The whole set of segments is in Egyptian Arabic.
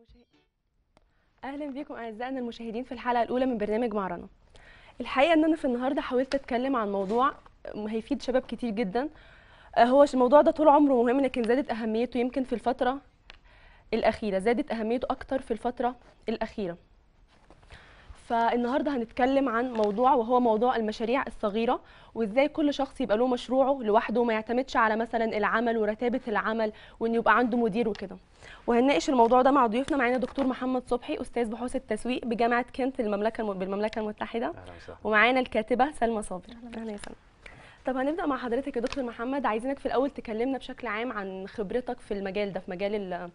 المشاهد اهلا بيكم اعزائنا المشاهدين في الحلقه الاولى من برنامج مع رنا الحقيقه ان انا في النهارده حاولت اتكلم عن موضوع هيفيد شباب كتير جدا آه، هو الموضوع ده طول عمره مهم لكن زادت اهميته يمكن في الفتره الاخيره زادت اهميته اكتر في الفتره الاخيره فالنهارده هنتكلم عن موضوع وهو موضوع المشاريع الصغيره وازاي كل شخص يبقى له مشروعه لوحده وما يعتمدش على مثلا العمل ورتابه العمل وان يبقى عنده مدير وكده وهنناقش الموضوع ده مع ضيوفنا معانا دكتور محمد صبحي استاذ بحوث التسويق بجامعه كنت المملكه الم... بالمملكه المتحده اهلا وسهلا ومعانا الكاتبه سلمى صابر اهلا يا سلمى طب هنبدا مع حضرتك يا دكتور محمد عايزينك في الاول تكلمنا بشكل عام عن خبرتك في المجال ده في مجال ال-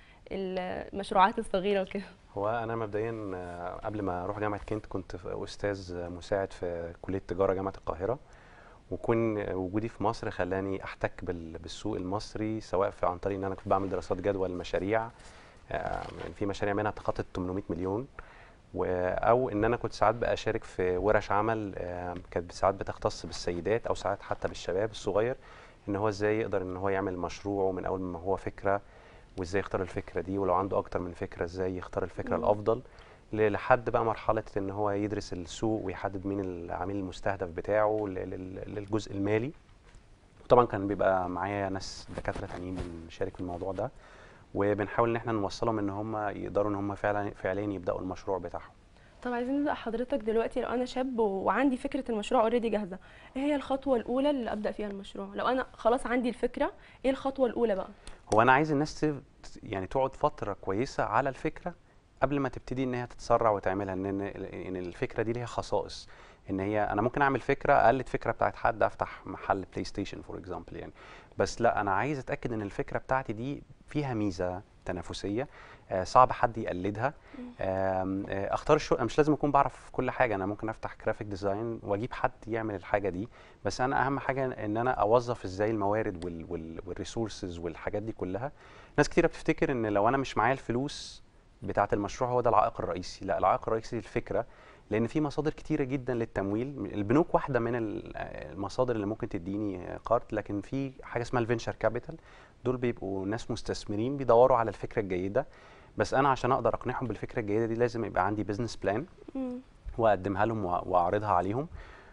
المشروعات الصغيره وكده هو انا مبدئيا آه، قبل ما اروح جامعه كنت كنت في- استاذ مساعد في كليه تجاره جامعه القاهره وكون وجودي في مصر خلاني احتك بال- بالسوق المصري سواء في عن طريق ان انا كنت بعمل دراسات جدوى للمشاريع آه، يعني في مشاريع منها تخطت 800 مليون و- او ان انا كنت ساعات بقى اشارك في ورش عمل آه، كانت ساعات بتختص بالسيدات او ساعات حتى بالشباب الصغير ان هو ازاي يقدر ان هو يعمل مشروعه من اول ما هو فكره وازاي يختار الفكره دي ولو عنده اكتر من فكره ازاي يختار الفكره مم. الافضل ل- لحد بقى مرحله ان هو يدرس السوق ويحدد مين العميل المستهدف بتاعه ل- لل- للجزء المالي وطبعا كان بيبقى معايا ناس دكاتره تانيين بنشارك في الموضوع ده وبنحاول ان احنا نوصلهم ان هم يقدروا ان هم فعلا فعليا يبداوا المشروع بتاعهم طب عايزين نبدا حضرتك دلوقتي لو انا شاب و- وعندي فكره المشروع اوريدي جاهزه ايه هي الخطوه الاولى اللي ابدا فيها المشروع لو انا خلاص عندي الفكره ايه الخطوه الاولى بقى هو انا عايز الناس تف- يعني تقعد فتره كويسه على الفكره قبل ما تبتدي ان هي تتسرع وتعملها ان ان إن الفكره دي ليها خصائص ان هي انا ممكن اعمل فكره اقلد فكره بتاعت حد افتح محل بلاي ستيشن فور اكزامبل يعني بس لا انا عايز اتاكد ان الفكره بتاعتي دي فيها ميزه تنافسيه آه صعب حد يقلدها آم، آه اختار الشغل أنا مش لازم اكون بعرف كل حاجه انا ممكن افتح جرافيك ديزاين واجيب حد يعمل الحاجه دي بس انا اهم حاجه ان انا اوظف ازاي الموارد وال وال والريسورسز والحاجات دي كلها ناس كتيره بتفتكر ان لو انا مش معايا الفلوس بتاعه المشروع هو ده العائق الرئيسي لا العائق الرئيسي الفكره لان في مصادر كتيره جدا للتمويل البنوك واحده من ال- المصادر اللي ممكن تديني قرض لكن في حاجه اسمها الفينشر كابيتال دول بيبقوا ناس مستثمرين بيدوروا على الفكره الجيده بس انا عشان اقدر اقنعهم بالفكره الجيده دي لازم يبقى عندي بزنس بلان مم. واقدمها لهم وأ- واعرضها عليهم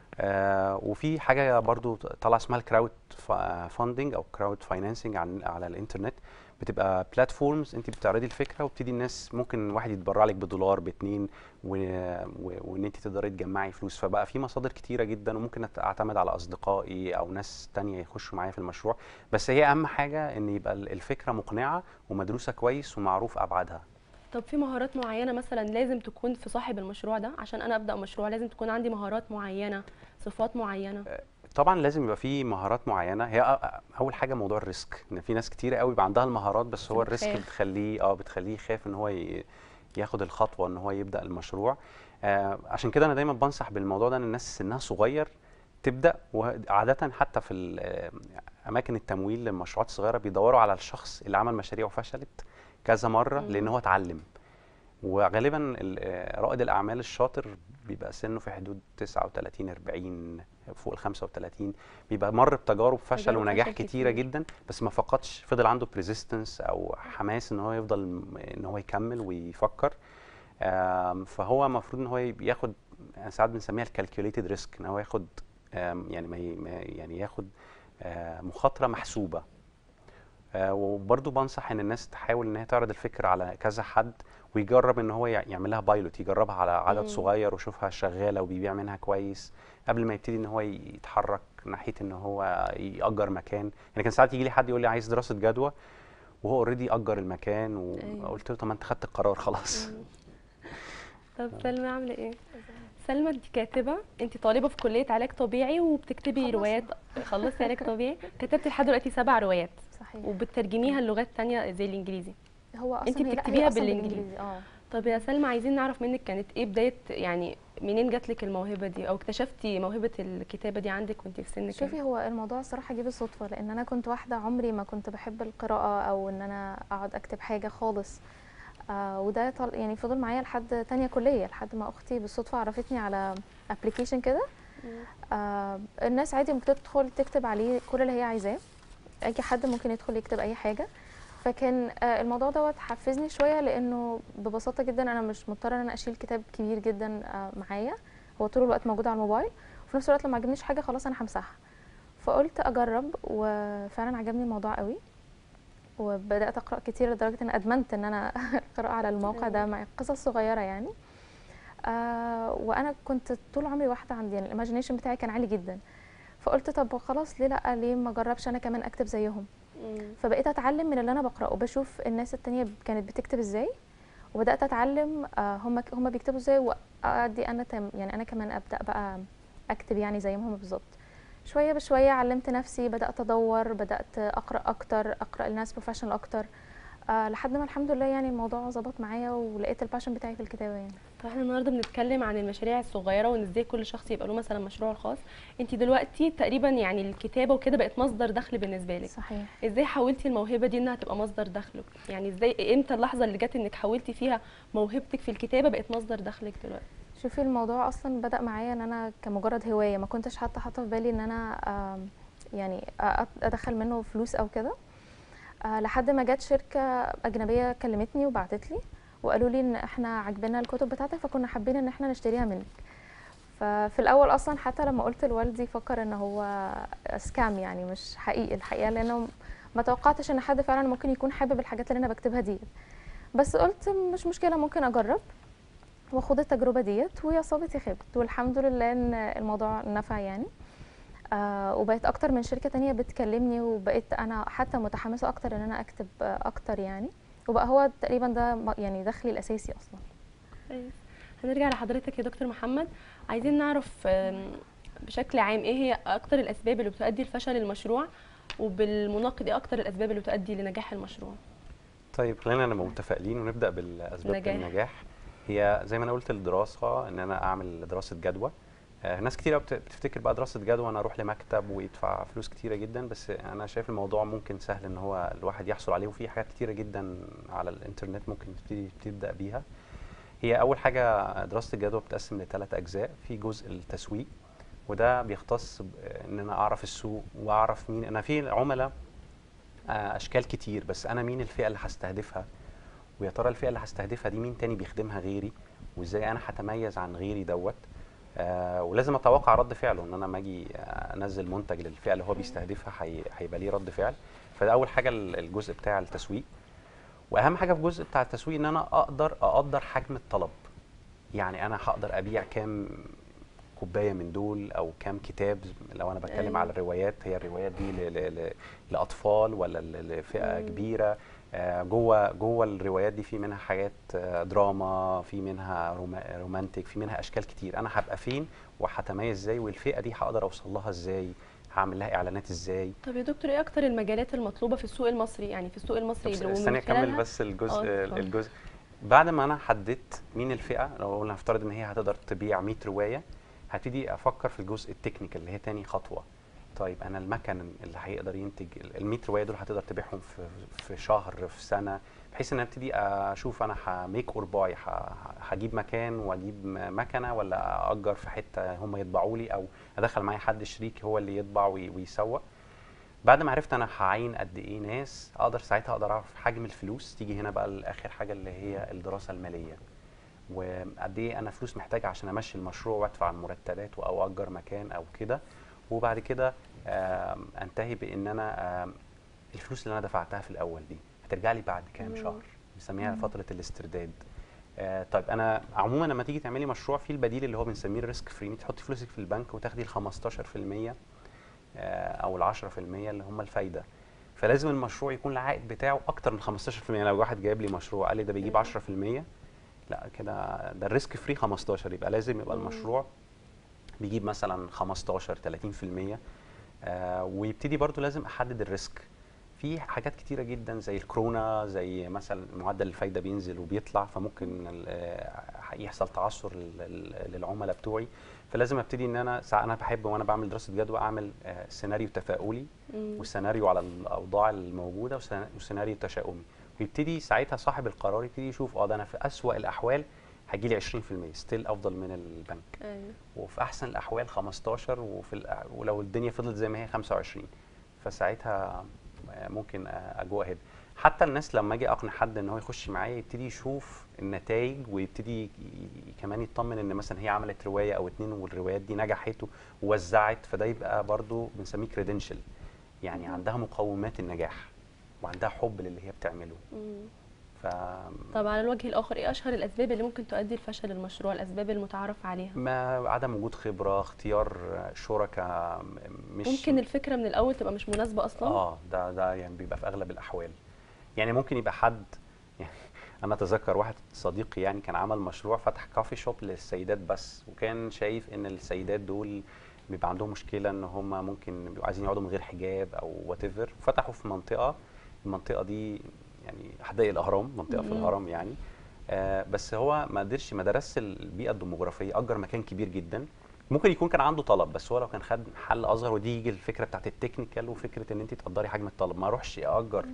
آه وفي حاجه برضو طالعه اسمها الكراود فاندنج او كراود فاينانسنج على الانترنت بتبقى بلاتفورمز انت بتعرضي الفكره وبتدي الناس ممكن واحد يتبرع لك بدولار باتنين و... و... وان انت تقدري تجمعي فلوس فبقى في مصادر كتيره جدا وممكن أت- اعتمد على اصدقائي او ناس تانية يخشوا معايا في المشروع بس هي اهم حاجه ان يبقى ال- الفكره مقنعه ومدروسه كويس ومعروف ابعادها طب في مهارات معينه مثلا لازم تكون في صاحب المشروع ده عشان انا ابدا مشروع لازم تكون عندي مهارات معينه صفات معينه طبعا لازم يبقى في مهارات معينه هي أ- أ- اول حاجه موضوع الريسك ان في ناس كتيره قوي بيبقى عندها المهارات بس هو الريسك بتخاف. بتخليه اه بتخليه يخاف ان هو ي- ياخد الخطوه ان هو يبدا المشروع آه عشان كده انا دايما بنصح بالموضوع ده ان الناس سنها صغير تبدا وعاده حتى في ال- آه، اماكن التمويل للمشروعات الصغيره بيدوروا على الشخص اللي عمل مشاريع وفشلت كذا مره مم. لان هو اتعلم وغالبا ال- آه، رائد الاعمال الشاطر بيبقى سنه في حدود 39 40 فوق ال 35 بيبقى مر بتجارب فشل تجارب ونجاح فشل كتيره كتير. جدا بس ما فقدش فضل عنده بريزيستنس او حماس ان هو يفضل م- ان هو يكمل ويفكر آم، فهو المفروض ان هو يب- ياخد أنا ساعات بنسميها الكالكوليتد ريسك ان هو ياخد آم، يعني ما ي- ما- يعني ياخد آه، مخاطره محسوبه آه، وبرضه بنصح ان الناس تحاول ان هي تعرض الفكره على كذا حد ويجرب ان هو يع- يعمل لها بايلوت يجربها على عدد مم. صغير ويشوفها شغاله وبيبيع منها كويس قبل ما يبتدي ان هو يتحرك ناحيه ان هو يأجر مكان يعني كان ساعات يجي لي حد يقول لي عايز دراسه جدوى وهو اوريدي أجر المكان أيوة. وقلت له طب ما انت خدت القرار خلاص مم. طب سلمى عامله ايه سلمى انت كاتبه انت طالبه في كليه علاج طبيعي وبتكتبي خلصنا. روايات خلصتي علاج طبيعي كتبتي لحد دلوقتي سبع روايات صحيح وبترجميها للغات تانية زي الانجليزي هو اصلا انتي هي- لا، هي بتكتبيها أصلاً بالإنجليزي. اه طب يا سلمى عايزين نعرف منك كانت ايه بدايه يعني منين جات لك الموهبه دي او اكتشفتي موهبه الكتابه دي عندك وانت في سن كام شوفي هو الموضوع الصراحه جه بالصدفه لان انا كنت واحده عمري ما كنت بحب القراءه او ان انا اقعد اكتب حاجه خالص آه وده طل... يعني فضل معايا لحد تانية كليه لحد ما اختي بالصدفه عرفتني على ابلكيشن كده آه الناس عادي ممكن تدخل تكتب عليه كل اللي هي عايزاه اي حد ممكن يدخل يكتب اي حاجه فكان آه، الموضوع دوت حفزني شويه لانه ببساطه جدا انا مش مضطره ان انا اشيل كتاب كبير جدا آه، معايا هو طول الوقت موجود على الموبايل وفي نفس الوقت لما عجبنيش حاجه خلاص انا همسحها فقلت اجرب وفعلا عجبني الموضوع قوي وبدات اقرا كتير لدرجه ان ادمنت ان انا القراءه على الموقع ده مع قصص صغيره يعني آه وانا كنت طول عمري واحده عندي يعني الايماجينيشن بتاعي كان عالي جدا فقلت طب خلاص ليه لا ليه ما اجربش انا كمان اكتب زيهم مم. فبقيت اتعلم من اللي انا بقراه بشوف الناس التانية كانت بتكتب ازاي وبدات اتعلم آه، هم هم بيكتبوا ازاي وادي انا تم يعني انا كمان ابدا بقى اكتب يعني زي ما هم بالظبط شويه بشويه علمت نفسي بدات ادور بدات اقرا اكتر اقرا لناس بروفيشنال اكتر آه لحد ما الحمد لله يعني الموضوع ظبط معايا ولقيت الباشن بتاعي في الكتابه يعني طب احنا النهارده بنتكلم عن المشاريع الصغيره وان ازاي كل شخص يبقى له مثلا مشروع خاص انت دلوقتي تقريبا يعني الكتابه وكده بقت مصدر دخل بالنسبه لك صحيح ازاي حولتي الموهبه دي انها تبقى مصدر دخلك يعني ازاي امتى اللحظه اللي جت انك حولتي فيها موهبتك في الكتابه بقت مصدر دخلك دلوقتي شوفي الموضوع اصلا بدا معايا ان انا كمجرد هوايه ما كنتش حتى حاطه في بالي ان انا آم، يعني أ- ادخل منه فلوس او كده آه، لحد ما جت شركه اجنبيه كلمتني وبعتت لي وقالوا لي ان احنا عجبنا الكتب بتاعتك فكنا حابين ان احنا نشتريها منك ففي الاول اصلا حتى لما قلت لوالدي فكر ان هو سكام يعني مش حقيقي الحقيقه لانه ما توقعتش ان حد فعلا ممكن يكون حابب الحاجات اللي انا بكتبها دي بس قلت مش مشكله ممكن اجرب واخد التجربه ديت ويا صابت يا خابت والحمد لله ان الموضوع نفع يعني آه وبقت اكتر من شركه تانية بتكلمني وبقيت انا حتى متحمسه اكتر ان انا اكتب آه اكتر يعني وبقى هو تقريبا ده م- يعني دخلي الاساسي اصلا كويس. هنرجع لحضرتك يا دكتور محمد عايزين نعرف آم، بشكل عام ايه هي اكتر الاسباب اللي بتؤدي لفشل المشروع وبالمناقض ايه اكتر الاسباب اللي بتؤدي لنجاح المشروع طيب خلينا نبقى متفائلين ونبدا بالاسباب نجاح. النجاح هي زي ما انا قلت الدراسه ان انا اعمل دراسه جدوى آه، ناس كتيره بت- بتفتكر بقى دراسه جدوى انا اروح لمكتب ويدفع فلوس كتيره جدا بس انا شايف الموضوع ممكن سهل ان هو الواحد يحصل عليه وفي حاجات كتيره جدا على الانترنت ممكن تبتدي تبدا بيها هي اول حاجه دراسه الجدوى بتقسم لثلاث اجزاء في جزء التسويق وده بيختص ب- ان انا اعرف السوق واعرف مين انا في عملاء آه، اشكال كتير بس انا مين الفئه اللي هستهدفها ويا ترى الفئه اللي هستهدفها دي مين تاني بيخدمها غيري وازاي انا هتميز عن غيري دوت آه ولازم اتوقع رد فعله ان انا لما اجي آه، انزل منتج للفئه اللي هو بيستهدفها هي- هيبقى ليه رد فعل فده اول حاجه ال- الجزء بتاع التسويق واهم حاجه في الجزء بتاع التسويق ان انا اقدر اقدر حجم الطلب يعني انا هقدر ابيع كام كوبايه من دول او كام كتاب لو انا بتكلم أيوة. على الروايات هي الروايات دي ل- ل- ل- لاطفال ولا ل- لفئه مم. كبيره آه، جوه جوه الروايات دي في منها حاجات آه، دراما في منها روما- رومانتك في منها اشكال كتير انا هبقى فين وهتميز ازاي والفئه دي هقدر اوصل لها ازاي هعمل لها اعلانات ازاي طب يا دكتور ايه اكتر المجالات المطلوبه في السوق المصري يعني في السوق المصري طب اللي استني ومن اكمل خلالها- بس الجزء آه، اتفضل. الجزء بعد ما انا حددت مين الفئه لو قلنا نفترض ان هي هتقدر تبيع 100 روايه هبتدي افكر في الجزء التكنيكال اللي هي تاني خطوه طيب انا المكن اللي هيقدر ينتج ال 100 روايه دول هتقدر تبيعهم في في شهر في سنه بحيث ان أنا ابتدي اشوف انا هميك اور باي هجيب مكان واجيب م- مكنه ولا اجر في حته هم يطبعوا لي او ادخل معايا حد شريك هو اللي يطبع وي- ويسوق بعد ما عرفت انا هعين قد ايه ناس اقدر ساعتها اقدر اعرف حجم الفلوس تيجي هنا بقى لاخر حاجه اللي هي الدراسه الماليه وقد ايه انا فلوس محتاجه عشان امشي المشروع وادفع المرتبات او اجر مكان او كده وبعد كده آم، انتهي بان انا آم، الفلوس اللي انا دفعتها في الاول دي هترجع لي بعد كام مم. شهر بنسميها مم. فتره الاسترداد آه طيب انا عموما لما تيجي تعملي مشروع في البديل اللي هو بنسميه الريسك فري تحطي فلوسك في البنك وتاخدي ال 15% آه، او ال 10% اللي هم الفايده فلازم المشروع يكون العائد بتاعه اكتر من 15% لو واحد جايب لي مشروع قال لي ده بيجيب مم. 10% لا كده ده الريسك فري 15 يبقى لازم يبقى مم. المشروع بيجيب مثلا 15 30% آه ويبتدي برضو لازم احدد الريسك في حاجات كتيرة جدا زي الكورونا زي مثلا معدل الفايدة بينزل وبيطلع فممكن ال- آه، يحصل تعثر لل- لل- للعملاء بتوعي فلازم ابتدي ان انا ساعة انا بحب وانا بعمل دراسة جدوى اعمل آه، سيناريو تفاؤلي مم. وسيناريو على الاوضاع الموجودة وسينا- وسيناريو تشاؤمي ويبتدي ساعتها صاحب القرار يبتدي يشوف اه ده انا في اسوأ الاحوال هيجي لي 20% ستيل افضل من البنك ايوه وفي احسن الاحوال 15 وفي الأ- ولو الدنيا فضلت زي ما هي 25 فساعتها ممكن اجو اهيد حتى الناس لما اجي اقنع حد ان هو يخش معايا يبتدي يشوف النتائج ويبتدي ي- ي- كمان يطمن ان مثلا هي عملت روايه او اتنين والروايات دي نجحت ووزعت فده يبقى برضو بنسميه كريدنشال يعني عندها مقومات النجاح وعندها حب للي هي بتعمله مم. ف طب على الوجه الاخر ايه اشهر الاسباب اللي ممكن تؤدي لفشل المشروع الاسباب المتعارف عليها ما عدم وجود خبره اختيار شركاء مش ممكن الفكره من الاول تبقى مش مناسبه اصلا اه ده ده يعني بيبقى في اغلب الاحوال يعني ممكن يبقى حد يعني انا اتذكر واحد صديقي يعني كان عمل مشروع فتح كافي شوب للسيدات بس وكان شايف ان السيدات دول بيبقى عندهم مشكله ان هم ممكن بيبقوا عايزين يقعدوا من غير حجاب او وات ايفر فتحوا في منطقه المنطقه دي يعني حدائق الاهرام منطقه في مم. الهرم يعني آه بس هو ما قدرش ما درسش البيئه الديموغرافيه اجر مكان كبير جدا ممكن يكون كان عنده طلب بس هو لو كان خد حل اصغر ودي يجي الفكره بتاعت التكنيكال وفكره ان انت تقدري حجم الطلب ما اروحش اجر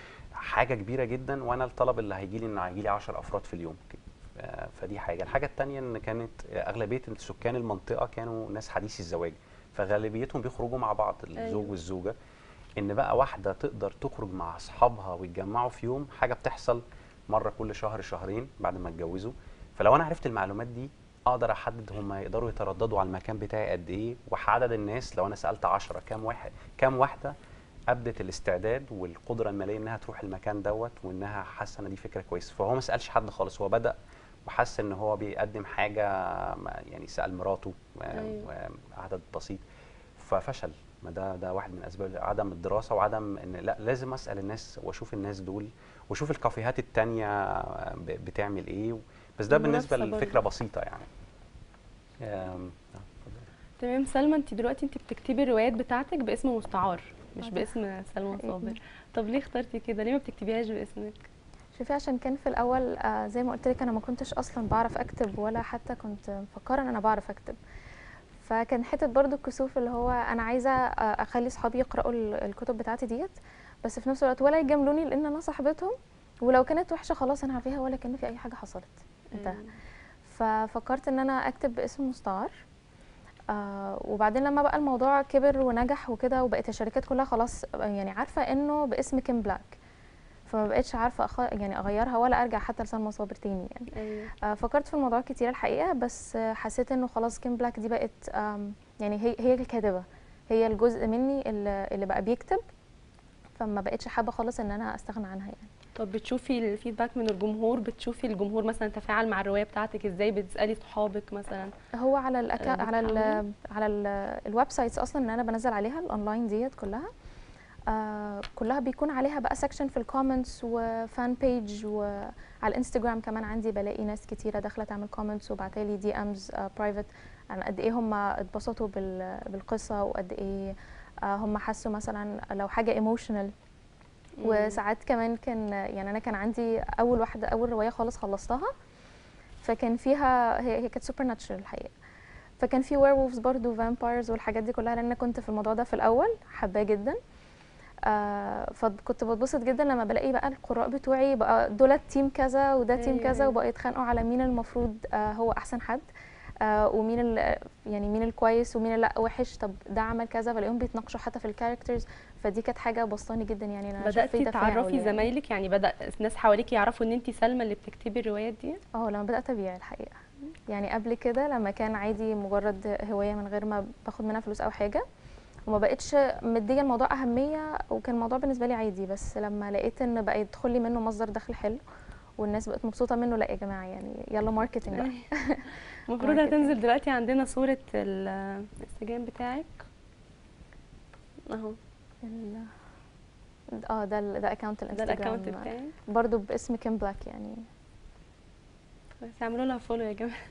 حاجه كبيره جدا وانا الطلب اللي هيجي لي ان هيجي لي 10 افراد في اليوم آه، فدي حاجه الحاجه الثانيه ان كانت اغلبيه سكان المنطقه كانوا ناس حديثي الزواج فغالبيتهم بيخرجوا مع بعض الزوج أيوة. والزوجه ان بقى واحده تقدر تخرج مع اصحابها ويتجمعوا في يوم حاجه بتحصل مره كل شهر شهرين بعد ما اتجوزوا فلو انا عرفت المعلومات دي اقدر احدد هم يقدروا يترددوا على المكان بتاعي قد ايه وعدد الناس لو انا سالت 10 كام واحد كام واحده ابدت الاستعداد والقدره الماليه انها تروح المكان دوت وانها حاسه ان دي فكره كويسه فهو ما سالش حد خالص هو بدا وحس ان هو بيقدم حاجه ما- يعني سال مراته و- أيوة. وعدد بسيط ففشل ما ده ده واحد من اسباب عدم الدراسه وعدم ان لا لازم اسال الناس واشوف الناس دول واشوف الكافيهات التانية ب- بتعمل ايه بس ده بالنسبه المنافسة لفكره برضه. بسيطه يعني آم، آه، اتفضلي. تمام سلمى انت دلوقتي انت بتكتبي الروايات بتاعتك باسم مستعار مش آه، ده باسم سلمى حقيقي. صابر طب ليه اخترتي كده ليه ما بتكتبيهاش باسمك شوفي عشان كان في الاول آه زي ما قلت لك انا ما كنتش اصلا بعرف اكتب ولا حتى كنت مفكره ان انا بعرف اكتب فكان حته برضو الكسوف اللي هو انا عايزه آه، اخلي اصحابي يقراوا ال- الكتب بتاعتي ديت بس في نفس الوقت ولا يجاملوني لان انا صاحبتهم ولو كانت وحشه خلاص انا عارفاها ولا كان في اي حاجه حصلت انتهى ففكرت ان انا اكتب باسم مستعار آه وبعدين لما بقى الموضوع كبر ونجح وكده وبقت الشركات كلها خلاص يعني عارفه انه باسم كيم بلاك فما بقتش عارفه أخ... يعني اغيرها ولا ارجع حتى لسلمى صابر تاني يعني ايوه آه فكرت في الموضوع كتير الحقيقه بس آه حسيت انه خلاص كيم بلاك دي بقت آم، يعني هي هي الكاتبه هي الجزء مني اللي, اللي بقى بيكتب فما بقتش حابه خالص ان انا استغنى عنها يعني طب بتشوفي الفيدباك من الجمهور بتشوفي الجمهور مثلا تفاعل مع الروايه بتاعتك ازاي بتسالي صحابك مثلا هو على الأكا... آه، على ال... بتحاولي؟ على ال... الويب سايتس اصلا اللي انا بنزل عليها الاونلاين ديت كلها آه كلها بيكون عليها بقى سكشن في الكومنتس وفان بيج وعلى الانستجرام كمان عندي بلاقي ناس كتيره داخله تعمل كومنتس وبعتالي دي امز برايفت عن قد ايه هم اتبسطوا بال... بالقصه وقد ايه آه هم حسوا مثلا لو حاجه ايموشنال وساعات كمان كان يعني انا كان عندي اول واحده اول روايه خالص خلصتها فكان فيها هي, هي كانت سوبر ناتشرال الحقيقه فكان في وير وولفز برضه فامبايرز والحاجات دي كلها لان أنا كنت في الموضوع ده في الاول حباه جدا آه فكنت بتبسط جدا لما بلاقي بقى القراء بتوعي بقى دول تيم كذا وده تيم أيوة، كذا أيوة. وبقوا يتخانقوا على مين المفروض آه هو احسن حد آه ومين ال- يعني مين الكويس ومين اللي لا وحش طب ده عمل كذا بلاقيهم بيتناقشوا حتى في الكاركترز فدي كانت حاجه بسطاني جدا يعني انا أشوف في بداتي تفاعل تعرفي يعني. زمايلك يعني بدا ناس حواليك يعرفوا ان انت سلمى اللي بتكتبي الروايات دي اه لما بدات ابيع الحقيقه يعني قبل كده لما كان عادي مجرد هوايه من غير ما باخد منها فلوس او حاجه وما بقتش مديه الموضوع اهميه وكان الموضوع بالنسبه لي عادي بس لما لقيت ان بقى يدخل لي منه مصدر دخل حلو والناس بقت مبسوطه منه لا يا جماعه يعني يلا ماركتنج بقى المفروض ماركتينج. هتنزل دلوقتي عندنا صوره ال- الانستجرام بتاعك اهو ال- اه ده ال- ده اكونت ده الاكونت الانستجرام بتاعي برضو باسم كيم بلاك يعني بس اعملوا لها فولو يا جماعه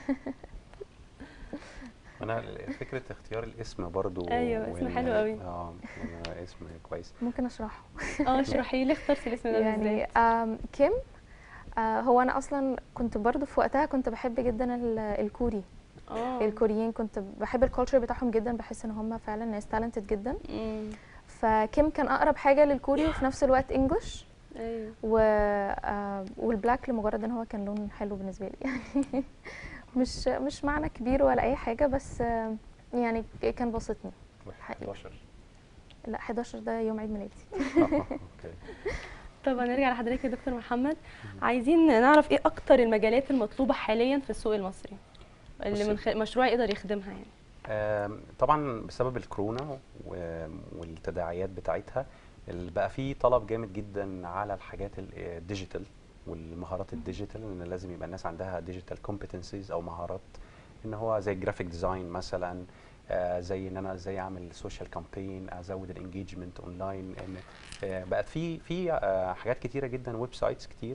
انا فكره اختيار الاسم برضو أيوة، اسم وإن- حلو قوي. اه يعني اسم كويس ممكن اشرحه اه اشرحي لي اخترتي الاسم ده يعني بالذات آم، كيم آه هو انا اصلا كنت برضو في وقتها كنت بحب جدا ال- الكوري اه الكوريين كنت بحب الكالتشر بتاعهم جدا بحس ان هم فعلا ناس تالنتد جدا أمم، فكيم كان اقرب حاجه للكوري وفي نفس الوقت انجلش ايوه و آه، والبلاك لمجرد ان هو كان لون حلو بالنسبه لي يعني مش مش معنى كبير ولا اي حاجه بس آه، يعني كان بسطني حقيقي. 11 لا 11 ده يوم عيد ميلادي اوكي طب هنرجع لحضرتك يا دكتور محمد عايزين نعرف ايه اكتر المجالات المطلوبه حاليا في السوق المصري اللي من بصي. خ... مشروع يقدر يخدمها يعني آم، طبعا بسبب الكورونا و- والتداعيات بتاعتها ال- بقى في طلب جامد جدا على الحاجات ال- الديجيتال والمهارات الديجيتال ان لازم يبقى الناس عندها ديجيتال كومبتنسيز او مهارات ان هو زي الجرافيك ديزاين مثلا آه، زي ان انا ازاي اعمل سوشيال كامبين ازود الانجيجمنت اونلاين ان آه، بقت في في آه، حاجات كتيره جدا ويب سايتس كتير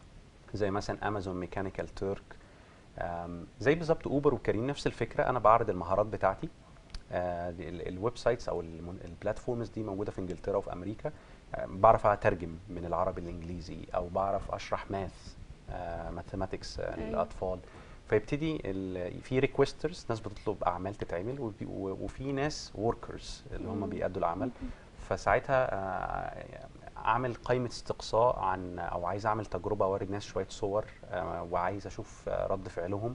زي مثلا امازون ميكانيكال تورك آم، زي بالظبط اوبر وكريم نفس الفكره انا بعرض المهارات بتاعتي آه، دي ال- الويب سايتس او المن- البلاتفورمز دي موجوده في انجلترا وفي امريكا آه، بعرف اترجم من العربي للانجليزي او بعرف اشرح ماث ماثيماتكس أيوة. للاطفال فيبتدي ال- في ريكويسترز ناس بتطلب اعمال تتعمل وفي- و- وفي ناس وركرز اللي هم مم. بيأدوا العمل فساعتها آه، اعمل قائمه استقصاء عن او عايز اعمل تجربه اوري ناس شويه صور آه، وعايز اشوف آه، رد فعلهم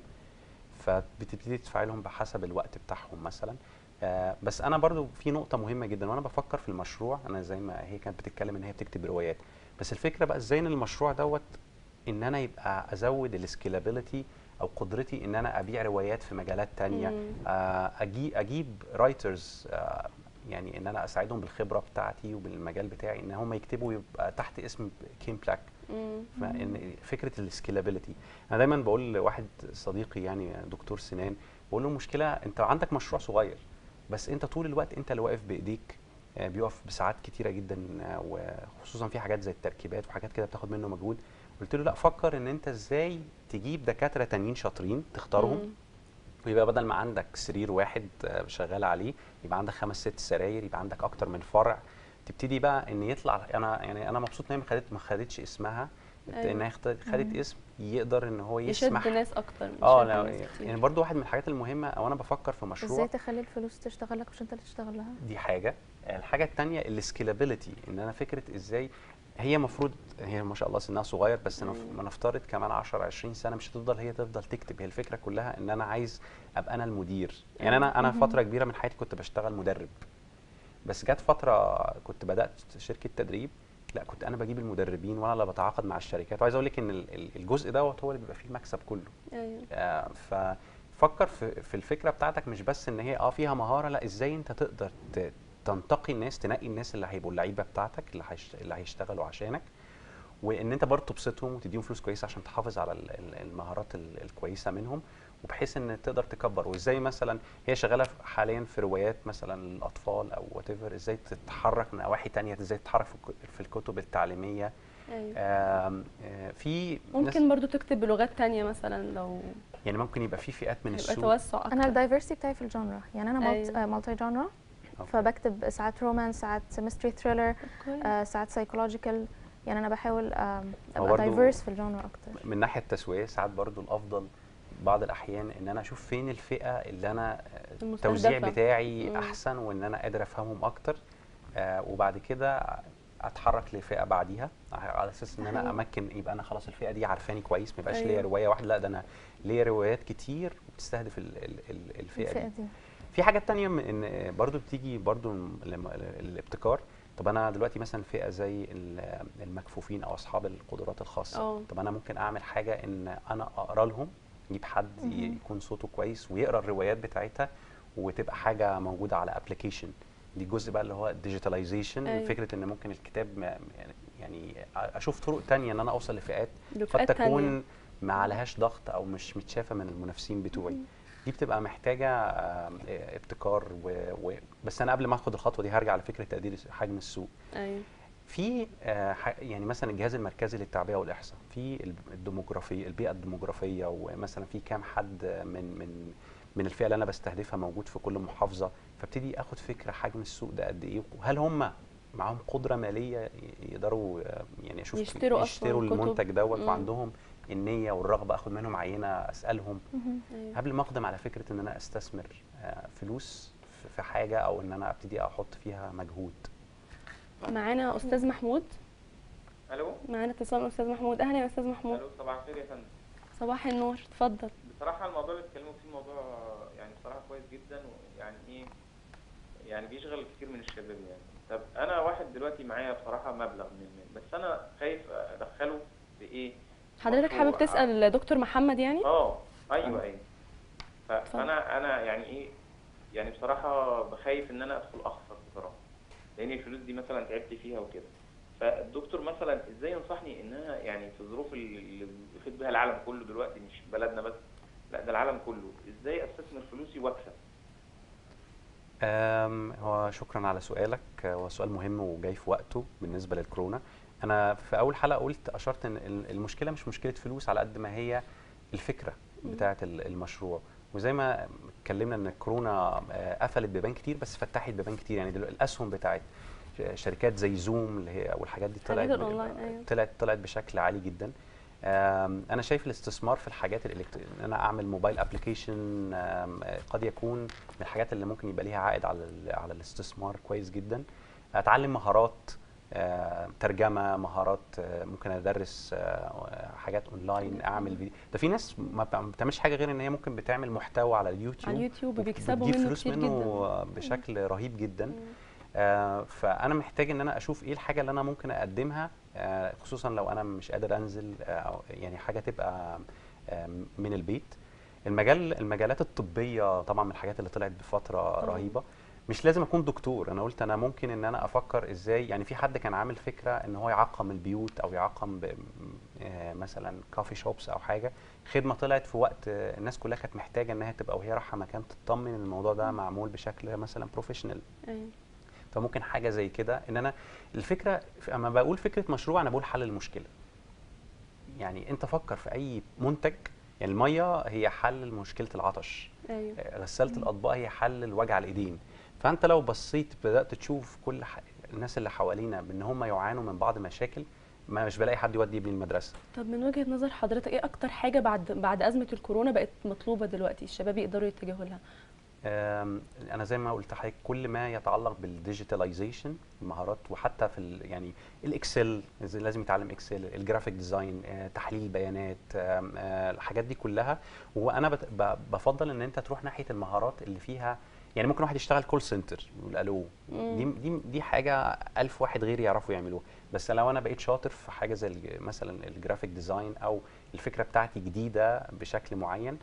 فبتبتدي تدفع لهم بحسب الوقت بتاعهم مثلا آه، بس انا برضو في نقطه مهمه جدا وانا بفكر في المشروع انا زي ما هي كانت بتتكلم ان هي بتكتب روايات بس الفكره بقى ازاي ان المشروع دوت ان انا يبقى ازود السكيلابيلتي او قدرتي ان انا ابيع روايات في مجالات تانية مم. آه، اجي اجيب رايترز يعني ان انا اساعدهم بالخبره بتاعتي وبالمجال بتاعي ان هم يكتبوا يبقى تحت اسم كيم بلاك مم. فان فكره السكيلابيلتي انا دايما بقول لواحد صديقي يعني دكتور سنان بقول له المشكله انت عندك مشروع صغير بس انت طول الوقت انت اللي واقف بايديك آه، بيقف بساعات كتيره جدا آه، وخصوصا في حاجات زي التركيبات وحاجات كده بتاخد منه مجهود قلت له لا فكر ان انت ازاي تجيب دكاتره تانيين شاطرين تختارهم مم. ويبقى بدل ما عندك سرير واحد آه، شغال عليه يبقى عندك خمس ست سراير يبقى عندك اكتر من فرع تبتدي بقى ان يطلع انا يعني انا مبسوط ان هي ما خدت ما خدتش اسمها أيوة. ان هي خدت خدت مم. اسم يقدر ان هو يشد يسمح ناس اكتر مش اه يشد لا ناس كتير. يعني برضو واحد من الحاجات المهمه او انا بفكر في ازاي مشروع تخلي الفلوس تشتغل لك مش انت اللي تشتغل لها دي حاجه الحاجه الثانيه السكيلابيلتي ان انا فكره ازاي هي المفروض هي ما شاء الله سنها صغير بس نف- مم. ما نفترض كمان 10 20 سنه مش هتفضل هي تفضل تكتب هي الفكره كلها ان انا عايز ابقى انا المدير يعني انا انا مهم. فتره كبيره من حياتي كنت بشتغل مدرب بس جت فتره كنت بدات شركه تدريب لا كنت انا بجيب المدربين وانا اللي بتعاقد مع الشركات وعايز اقول لك ان ال- ال- الجزء دوت هو اللي بيبقى فيه المكسب كله ايوه آه، ففكر في في الفكره بتاعتك مش بس ان هي اه فيها مهاره لا ازاي انت تقدر ت- تنتقي الناس تنقي الناس اللي هيبقوا اللعيبه بتاعتك اللي هيشت... اللي هيشتغلوا عشانك وان انت برضه تبسطهم وتديهم فلوس كويسه عشان تحافظ على ال- ال- المهارات ال- الكويسه منهم وبحيث ان تقدر تكبر وازاي مثلا هي شغاله في- حاليا في روايات مثلا للاطفال او وات ازاي تتحرك من نواحي تانية ازاي تتحرك في الك- في الكتب التعليميه ايوه آم، آه، في ناس- ممكن برضو تكتب بلغات تانية مثلا لو يعني ممكن يبقى في فئات من يبقى السوق توسع اكتر انا الدايفرستي بتاعي في الجانرا يعني انا أيوة. مالتي جانرا أوكي. فبكتب ساعات رومانس ساعات ميستري ثريلر كويس. ساعات سايكولوجيكال يعني انا بحاول آم، هو ابقى برضو- دايفرس في الجانرا اكتر من ناحيه التسويق ساعات برضو الافضل بعض الاحيان ان انا اشوف فين الفئه اللي انا آه، التوزيع المستهدفة. بتاعي مم. احسن وان انا قادر افهمهم اكتر آه وبعد كده اتحرك لفئه بعديها على اساس ان انا حقيقي. امكن يبقى انا خلاص الفئه دي عارفاني كويس ما يبقاش ليا أيوة. روايه واحده لا ده انا ليا روايات كتير بتستهدف ال- ال- ال- الفئه الفئه دي دي في حاجات تانية من ان برضو بتيجي برضو الم- الم- الابتكار طب انا دلوقتي مثلا فئه زي ال- المكفوفين او اصحاب القدرات الخاصه اه. طب انا ممكن اعمل حاجه ان انا اقرا لهم اجيب حد ي- مهم. يكون صوته كويس ويقرا الروايات بتاعتها وتبقى حاجه موجوده على ابلكيشن دي الجزء بقى اللي هو الديجيتاليزيشن أيوة. فكره ان ممكن الكتاب ما- يعني اشوف طرق تانية ان انا اوصل لفئات قد لفئات تكون تانية. ما عليهاش ضغط او مش متشافه من المنافسين بتوعي دي بتبقى محتاجه آم، آه، ابتكار و... و... بس انا قبل ما اخد الخطوه دي هرجع لفكره تقدير حجم السوق ايوه في آه، ح- يعني مثلا الجهاز المركزي للتعبئه والاحصاء في ال- الديموغرافي البيئه الديموغرافيه ومثلا في كام حد من من من الفئه اللي انا بستهدفها موجود في كل محافظه فابتدي اخد فكره حجم السوق ده قد ايه وهل هم معاهم قدره ماليه ي- يقدروا آه، يعني اشوف يشتروا أصلاً يشتروا كتب. المنتج دوت مم. وعندهم النيه والرغبه اخد منهم عينه اسالهم مهم. ايوه قبل ما اقدم على فكره ان انا استثمر آه، فلوس في- في حاجه او ان انا ابتدي احط فيها مجهود معانا استاذ محمود الو معانا اتصال من استاذ محمود اهلا يا استاذ محمود الو صباح الخير يا فندم صباح النور اتفضل بصراحه الموضوع اللي بتتكلموا فيه موضوع يعني بصراحه كويس جدا ويعني ايه يعني بيشغل كتير من الشباب يعني طب انا واحد دلوقتي معايا بصراحه مبلغ من المال بس انا خايف ادخله في ايه حضرتك حابب مشروع. تسال دكتور محمد يعني اه ايوه ايوه ف- فانا انا يعني ايه يعني بصراحه بخايف ان انا ادخل اخسر بصراحه لان الفلوس دي مثلا تعبت فيها وكده فالدكتور مثلا ازاي ينصحني ان انا يعني في الظروف اللي اللي بيخيط بها العالم كله دلوقتي مش بلدنا بس لا ده العالم كله ازاي استثمر فلوسي واكسب أم، هو شكرا على سؤالك هو سؤال مهم وجاي في وقته بالنسبه للكورونا انا في اول حلقه قلت اشرت ان ال- المشكله مش مشكله فلوس على قد ما هي الفكره بتاعه ال- المشروع وزي ما اتكلمنا ان الكورونا آه، قفلت بيبان كتير بس فتحت بيبان كتير يعني دلوقتي الاسهم بتاعت ش- شركات زي زوم اللي هي والحاجات دي طلعت حاجات ب- الأونلاين، أيوة. طلعت طلعت بشكل عالي جدا آم، انا شايف الاستثمار في الحاجات الالكترونيه ان انا اعمل موبايل ابلكيشن قد يكون من الحاجات اللي ممكن يبقى ليها عائد على ال- على الاستثمار كويس جدا اتعلم مهارات آه، ترجمه مهارات آه، ممكن ادرس آه، حاجات اونلاين اعمل فيديو ده في ناس ما بتع- ما بتعملش حاجه غير ان هي ممكن بتعمل محتوى على اليوتيوب على اليوتيوب وب- وبيكسبوا بتجيب منه فلوس كتير منه جدا آه، بشكل رهيب جدا آه، فانا محتاج ان انا اشوف ايه الحاجه اللي انا ممكن اقدمها آه، خصوصا لو انا مش قادر انزل آه، أو يعني حاجه تبقى آه، من البيت المجال المجالات الطبيه طبعا من الحاجات اللي طلعت بفتره طبعاً. رهيبه مش لازم اكون دكتور انا قلت انا ممكن ان انا افكر ازاي يعني في حد كان عامل فكره ان هو يعقم البيوت او يعقم ب- آه، مثلا كافي شوبس او حاجه خدمه طلعت في وقت آه، الناس كلها كانت محتاجه انها تبقى وهي رايحه مكان تطمن ان الموضوع ده معمول بشكل مثلا بروفيشنال ايوه فممكن حاجه زي كده ان انا الفكره اما بقول فكره مشروع انا بقول حل المشكله يعني انت فكر في اي منتج يعني الميه هي حل مشكله العطش ايوه آه، غساله الاطباق هي حل الوجع الايدين فانت لو بصيت بدات تشوف كل ح... الناس اللي حوالينا بان هم يعانوا من بعض مشاكل ما مش بلاقي حد يودي ابني المدرسه طب من وجهة نظر حضرتك ايه اكتر حاجة بعد بعد أزمة الكورونا بقت مطلوبة دلوقتي الشباب يقدروا يتجهوا لها آم، انا زي ما قلت لحضرتك كل ما يتعلق بالديجيتاليزيشن المهارات وحتى في ال يعني الاكسل إذا لازم يتعلم اكسل الجرافيك ديزاين آه، تحليل البيانات آم، آه، الحاجات دي كلها وانا بت- ب- بفضل ان انت تروح ناحيه المهارات اللي فيها يعني ممكن واحد يشتغل كول سنتر يقول الو دي دي دي حاجه ألف واحد غيري يعرفوا يعملوها بس لو انا بقيت شاطر في حاجه زي الج- مثلا الجرافيك ديزاين او الفكره بتاعتي جديده بشكل معين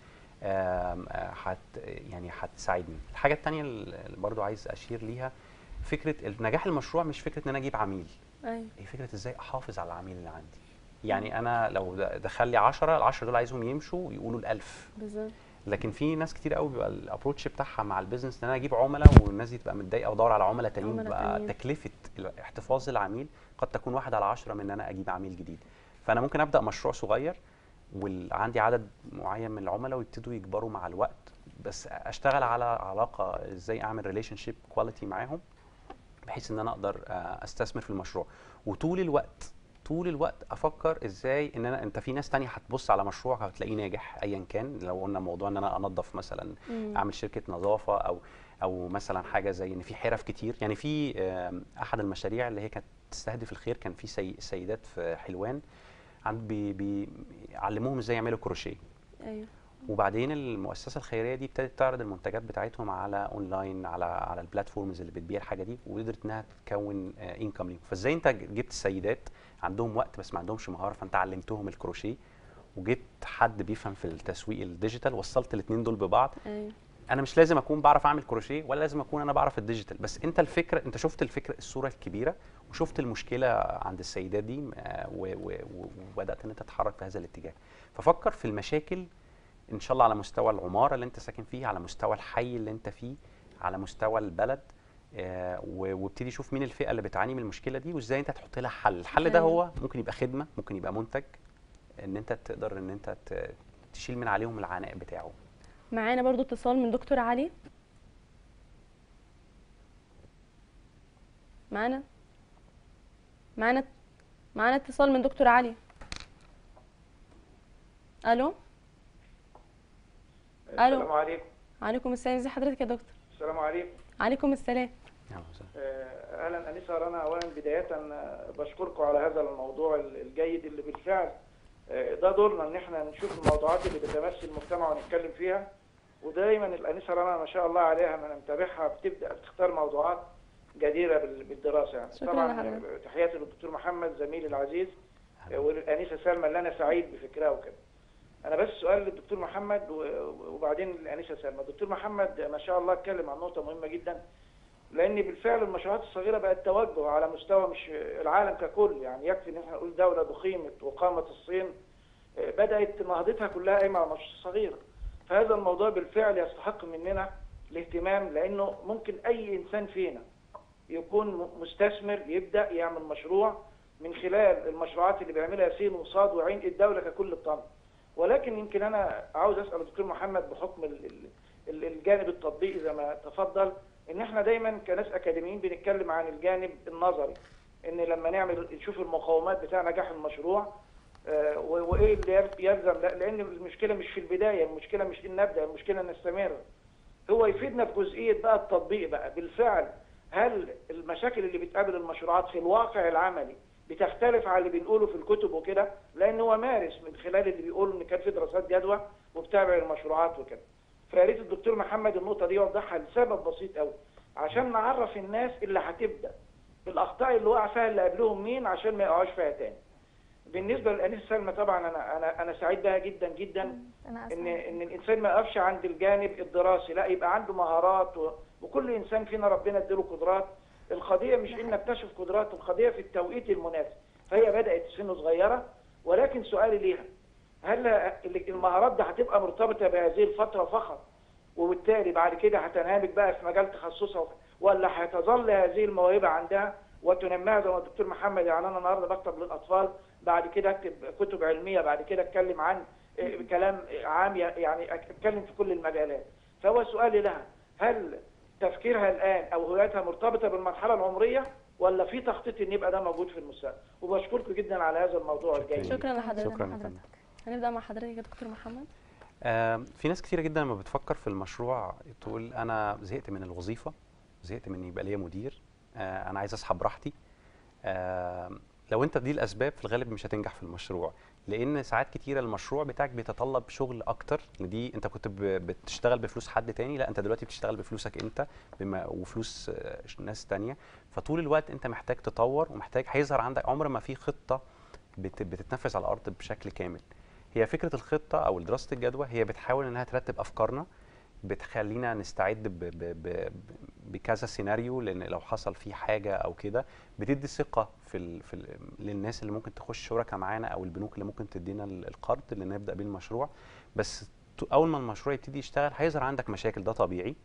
آم، آه، هت يعني هتساعدني الحاجه الثانيه اللي برضو عايز اشير ليها فكره نجاح المشروع مش فكره ان انا اجيب عميل ايوه هي فكره ازاي احافظ على العميل اللي عندي يعني انا لو د- دخل لي 10 ال 10 دول عايزهم يمشوا يقولوا ال 1000 بالظبط لكن في ناس كتير قوي بيبقى الابروتش بتاعها مع البيزنس ان انا اجيب عملاء والناس دي تبقى متضايقه وادور على عملاء تانيين عملاء بقى تانيين. تكلفه ال- احتفاظ العميل قد تكون واحد على عشرة من ان انا اجيب عميل جديد فانا ممكن ابدا مشروع صغير وعندي عدد معين من العملاء ويبتدوا يكبروا مع الوقت بس اشتغل على علاقه ازاي اعمل ريليشن شيب كواليتي معاهم بحيث ان انا اقدر آه، استثمر في المشروع وطول الوقت طول الوقت افكر ازاي ان انا انت في ناس تانية هتبص على مشروع هتلاقيه ناجح ايا كان لو قلنا موضوع ان انا انظف مثلا مم. اعمل شركه نظافه او او مثلا حاجه زي ان في حرف كتير يعني في آم، احد المشاريع اللي هي كانت تستهدف الخير كان في سي سيدات في حلوان عند بي بي علموهم ازاي يعملوا كروشيه ايوه وبعدين المؤسسه الخيريه دي ابتدت تعرض المنتجات بتاعتهم على اونلاين على على البلاتفورمز اللي بتبيع الحاجه دي وقدرت انها تكون انكم ليهم فازاي انت جبت السيدات عندهم وقت بس ما عندهمش مهاره فانت علمتهم الكروشيه وجبت حد بيفهم في التسويق الديجيتال وصلت الاثنين دول ببعض ايوه انا مش لازم اكون بعرف اعمل كروشيه ولا لازم اكون انا بعرف الديجيتال بس انت الفكره انت شفت الفكره الصوره الكبيره وشفت المشكله عند السيدات دي آه، و- و- و- وبدات ان انت تتحرك في هذا الاتجاه ففكر في المشاكل ان شاء الله على مستوى العماره اللي انت ساكن فيه على مستوى الحي اللي انت فيه على مستوى البلد آه، و- وابتدي شوف مين الفئه اللي بتعاني من المشكله دي وازاي انت تحط لها حل الحل ده أيوة. هو ممكن يبقى خدمه ممكن يبقى منتج ان انت تقدر ان انت ت- تشيل من عليهم العناء بتاعه معانا برضو اتصال من دكتور علي معانا معانا معانا اتصال من دكتور علي الو ألو. السلام عليكم عليكم السلام ازي حضرتك يا دكتور السلام عليكم عليكم السلام نعم وسهلا. آه، اهلا انسه رنا اولا بدايه آه، بشكركم على هذا الموضوع ال- الجيد اللي بالفعل آه، ده دورنا ان احنا نشوف الموضوعات اللي بتمس المجتمع ونتكلم فيها ودايما الانسه رنا ما شاء الله عليها انا متابعها بتبدا تختار موضوعات جديره بال- بالدراسه يعني شكراً طبعا لحضرتك. تحياتي للدكتور محمد زميلي العزيز والانسه سلمى اللي انا سعيد بفكرها وكده انا بس سؤال للدكتور محمد و- وبعدين الانسه سلمى الدكتور محمد ما شاء الله اتكلم عن نقطه مهمه جدا لان بالفعل المشروعات الصغيره بقت توجه على مستوى مش العالم ككل يعني يكفي ان احنا نقول دوله ضخيمه وقامه الصين آه، بدات نهضتها كلها قايمه على مشروع صغيره فهذا الموضوع بالفعل يستحق مننا الاهتمام لانه ممكن اي انسان فينا يكون م- مستثمر يبدا يعمل مشروع من خلال المشروعات اللي بيعملها سين وصاد وعين الدوله ككل بتنمو ولكن يمكن انا عاوز اسال الدكتور محمد بحكم ال- ال- ال- الجانب التطبيقي زي ما تفضل ان احنا دايما كناس اكاديميين بنتكلم عن الجانب النظري ان لما نعمل نشوف المقومات بتاع نجاح المشروع آه، و- وايه اللي يل- يلزم لا- لان المشكله مش في البدايه المشكله مش ان نبدا المشكله ان نستمر هو يفيدنا في جزئيه بقى التطبيق بقى بالفعل هل المشاكل اللي بتقابل المشروعات في الواقع العملي بتختلف عن اللي بنقوله في الكتب وكده لان هو مارس من خلال اللي بيقول ان كان في دراسات جدوى وبتابع المشروعات وكده فيا ريت الدكتور محمد النقطه دي يوضحها لسبب بسيط قوي عشان نعرف الناس اللي هتبدا الاخطاء اللي وقع فيها اللي قبلهم مين عشان ما يقعوش فيها تاني بالنسبه للانسه سلمى طبعا انا انا انا سعيد بها جدا جدا انا ان اسفه ان الانسان ما يقفش عند الجانب الدراسي لا يبقى عنده مهارات و... وكل انسان فينا ربنا اديله قدرات القضيه مش ان نكتشف قدرات القضيه في التوقيت المناسب فهي بدات في سن صغيره ولكن سؤالي ليها هل ال- المهارات دي هتبقى مرتبطه بهذه الفتره فقط وبالتالي بعد كده هتنهمك بقى في مجال تخصصها ولا هتظل هذه الموهبه عندها وتنميها زي ما الدكتور محمد يعني انا النهارده بكتب للاطفال بعد كده اكتب كتب علميه بعد كده اتكلم عن إيه، كلام عام يعني اتكلم في كل المجالات فهو سؤالي لها هل تفكيرها الان او هوايتها مرتبطه بالمرحله العمريه ولا في تخطيط ان يبقى ده موجود في المستقبل وبشكركم جدا على هذا الموضوع الجيد شكرا لحضرتك شكرا يا فندم هنبدا مع حضرتك يا دكتور محمد آم، في ناس كتيرة جدا لما بتفكر في المشروع تقول انا زهقت من الوظيفه زهقت من يبقى ليا مدير آه، انا عايز اصحى براحتي آم، لو انت دي الاسباب في الغالب مش هتنجح في المشروع لان ساعات كتيره المشروع بتاعك بيتطلب شغل اكتر إن دي انت كنت ب- بتشتغل بفلوس حد تاني لا انت دلوقتي بتشتغل بفلوسك انت بما وفلوس آه، ناس تانية فطول الوقت انت محتاج تطور ومحتاج هيظهر عندك عمر ما في خطه بت- بتتنفذ على الارض بشكل كامل هي فكره الخطه او دراسه الجدوى هي بتحاول انها ترتب افكارنا بتخلينا نستعد ب ب ب بكذا سيناريو لان لو حصل فيه حاجه او كده بتدي ثقه في ال في ال للناس اللي ممكن تخش شركاء معانا او البنوك اللي ممكن تدينا ال- القرض اللي نبدا بيه المشروع بس ت- اول ما المشروع يبتدي يشتغل هيظهر عندك مشاكل ده طبيعي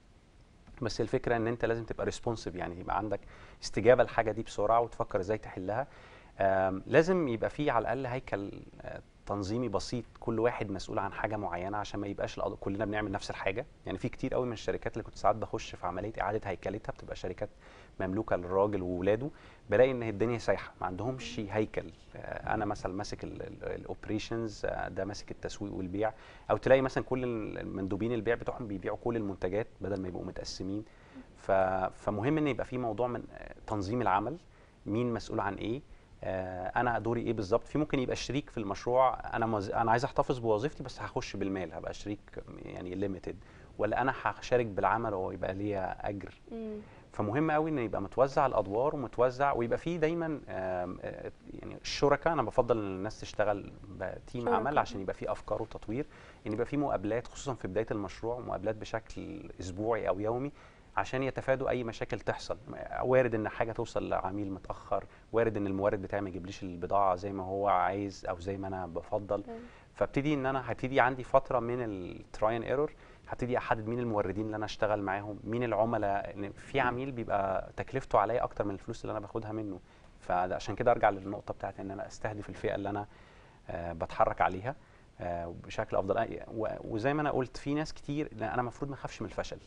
بس الفكره ان انت لازم تبقى ريسبونسيف يعني يبقى عندك استجابه للحاجه دي بسرعه وتفكر ازاي تحلها آم، لازم يبقى في على الاقل هيكل آه، تنظيمي بسيط كل واحد مسؤول عن حاجه معينه عشان ما يبقاش الأض- كلنا بنعمل نفس الحاجه يعني في كتير قوي من الشركات اللي كنت ساعات بخش في عمليه اعاده هيكلتها بتبقى شركات مملوكه للراجل وولاده بلاقي ان الدنيا سايحه ما عندهمش هيكل آه، انا مثلا ماسك الاوبريشنز ده ماسك التسويق والبيع او تلاقي مثلا كل المندوبين البيع بتوعهم بيبيعوا كل المنتجات بدل ما يبقوا متقسمين ف... فمهم ان يبقى في موضوع من آه، تنظيم العمل مين مسؤول عن ايه آه، انا دوري ايه بالظبط في ممكن يبقى شريك في المشروع انا مز... انا عايز احتفظ بوظيفتي بس هخش بالمال هبقى شريك يعني ليميتد ولا انا هشارك بالعمل ويبقى ليا اجر مم. فمهم قوي ان يبقى متوزع الادوار ومتوزع ويبقى فيه دايما آم، آه، يعني الشركاء انا بفضل ان الناس تشتغل بتيم شركاء. عمل عشان يبقى فيه افكار وتطوير ان يبقى فيه مقابلات خصوصا في بدايه المشروع مقابلات بشكل اسبوعي او يومي عشان يتفادوا اي مشاكل تحصل وارد ان حاجه توصل لعميل متاخر وارد ان المورد بتاعي ما يجيبليش البضاعه زي ما هو عايز او زي ما انا بفضل أيوة. فابتدي ان انا هبتدي عندي فتره من التراي اند ايرور هبتدي احدد مين الموردين اللي انا اشتغل معاهم مين العملاء إن في عميل بيبقى تكلفته عليا اكتر من الفلوس اللي انا باخدها منه فعشان كده ارجع للنقطه بتاعت ان انا استهدف الفئه اللي انا آه، بتحرك عليها آه، بشكل افضل أي- و- وزي ما انا قلت في ناس كتير لا، انا المفروض ما اخافش من الفشل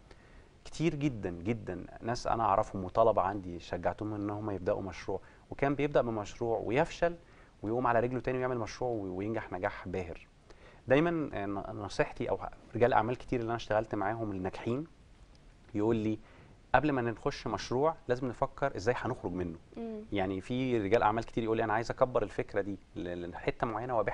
كتير جدا جدا ناس انا اعرفهم وطلبه عندي شجعتهم ان هم يبداوا مشروع وكان بيبدا بمشروع ويفشل ويقوم على رجله تاني ويعمل مشروع و- وينجح نجاح باهر دايما آه، ن- نصيحتي او رجال اعمال كتير اللي انا اشتغلت معاهم الناجحين يقول لي قبل ما نخش مشروع لازم نفكر ازاي هنخرج منه مم. يعني في رجال اعمال كتير يقول لي انا عايز اكبر الفكره دي ل- لحته معينه وابيعها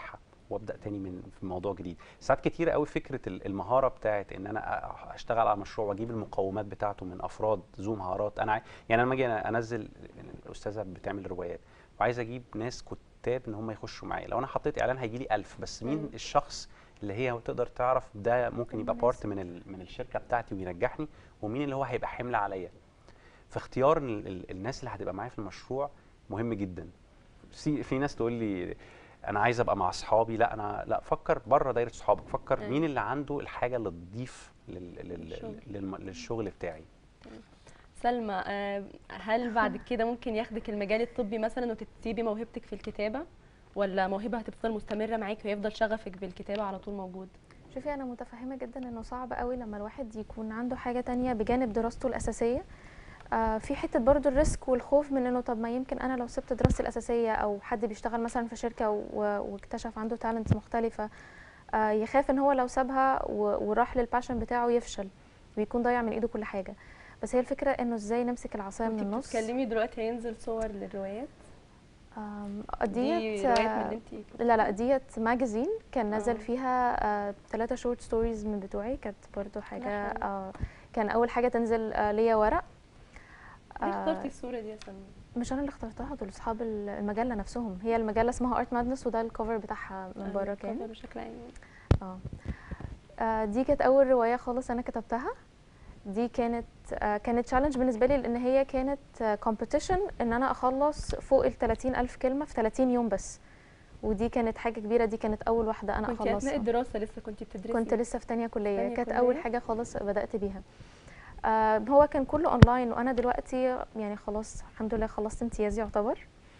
وابدا تاني من في موضوع جديد ساعات كتير قوي فكره ال- المهاره بتاعت ان انا أ- اشتغل على مشروع واجيب المقومات بتاعته من افراد ذو مهارات انا عاي- يعني انا لما اجي انزل الاستاذه بتعمل روايات وعايز اجيب ناس كتاب ان هم يخشوا معايا لو انا حطيت اعلان هيجي لي 1000 بس مين مم. الشخص اللي هي تقدر تعرف ده ممكن يبقى المناسب. بارت من ال- من الشركه بتاعتي وينجحني ومين اللي هو هيبقى حمل عليا فاختيار ال- ال- الناس اللي هتبقى معايا في المشروع مهم جدا في في ناس تقول لي انا عايز ابقى مع اصحابي لا انا لا فكر بره دايره صحابك فكر أيوة. مين اللي عنده الحاجه اللي تضيف لل... لل... الشغل. للم... للشغل بتاعي سلمى آه، هل بعد كده ممكن ياخدك المجال الطبي مثلا وتسيبي موهبتك في الكتابه ولا موهبه هتفضل مستمره معاكي ويفضل شغفك بالكتابه على طول موجود شوفي انا متفهمه جدا انه صعب قوي لما الواحد يكون عنده حاجه تانية بجانب دراسته الاساسيه آه في حته برضو الريسك والخوف من انه طب ما يمكن انا لو سبت دراستي الاساسيه او حد بيشتغل مثلا في شركه و- واكتشف عنده تالنت مختلفه آه يخاف ان هو لو سابها و- وراح للباشن بتاعه يفشل ويكون ضيع من ايده كل حاجه بس هي الفكره انه ازاي نمسك العصايه من انت النص بتتكلمي دلوقتي هينزل صور للروايات آم، دي ديت روايات من آه، اللي انت لا لا ديت ماجازين كان آه. نزل فيها ثلاثة شورت ستوريز من بتوعي كانت برضو حاجة حلو. آه كان أول حاجة تنزل آه ليا ورق ليه آه، اخترتي الصوره دي يا سلمى مش أنا اللي اخترتها دول أصحاب ال- المجلة نفسهم هي المجلة اسمها ارت مادنس وده الكفر بتاعها من بره كان الكفر بشكل عام اه آه، دي كانت أول رواية خالص أنا كتبتها دي كانت آه كانت تشالنج بالنسبة لي لأن هي كانت كومبيتيشن إن أنا أخلص فوق ال 30 ألف كلمة في 30 يوم بس ودي كانت حاجة كبيرة دي كانت أول واحدة أنا كنت اثناء أخلصها الدراسه لسه كنت بتدرسي كنت لسه في تانية كلية تانية كانت كلية. أول حاجة خالص بدأت بيها آه هو كان كله أونلاين وأنا دلوقتي يعني خلاص الحمد لله خلصت امتياز يعتبر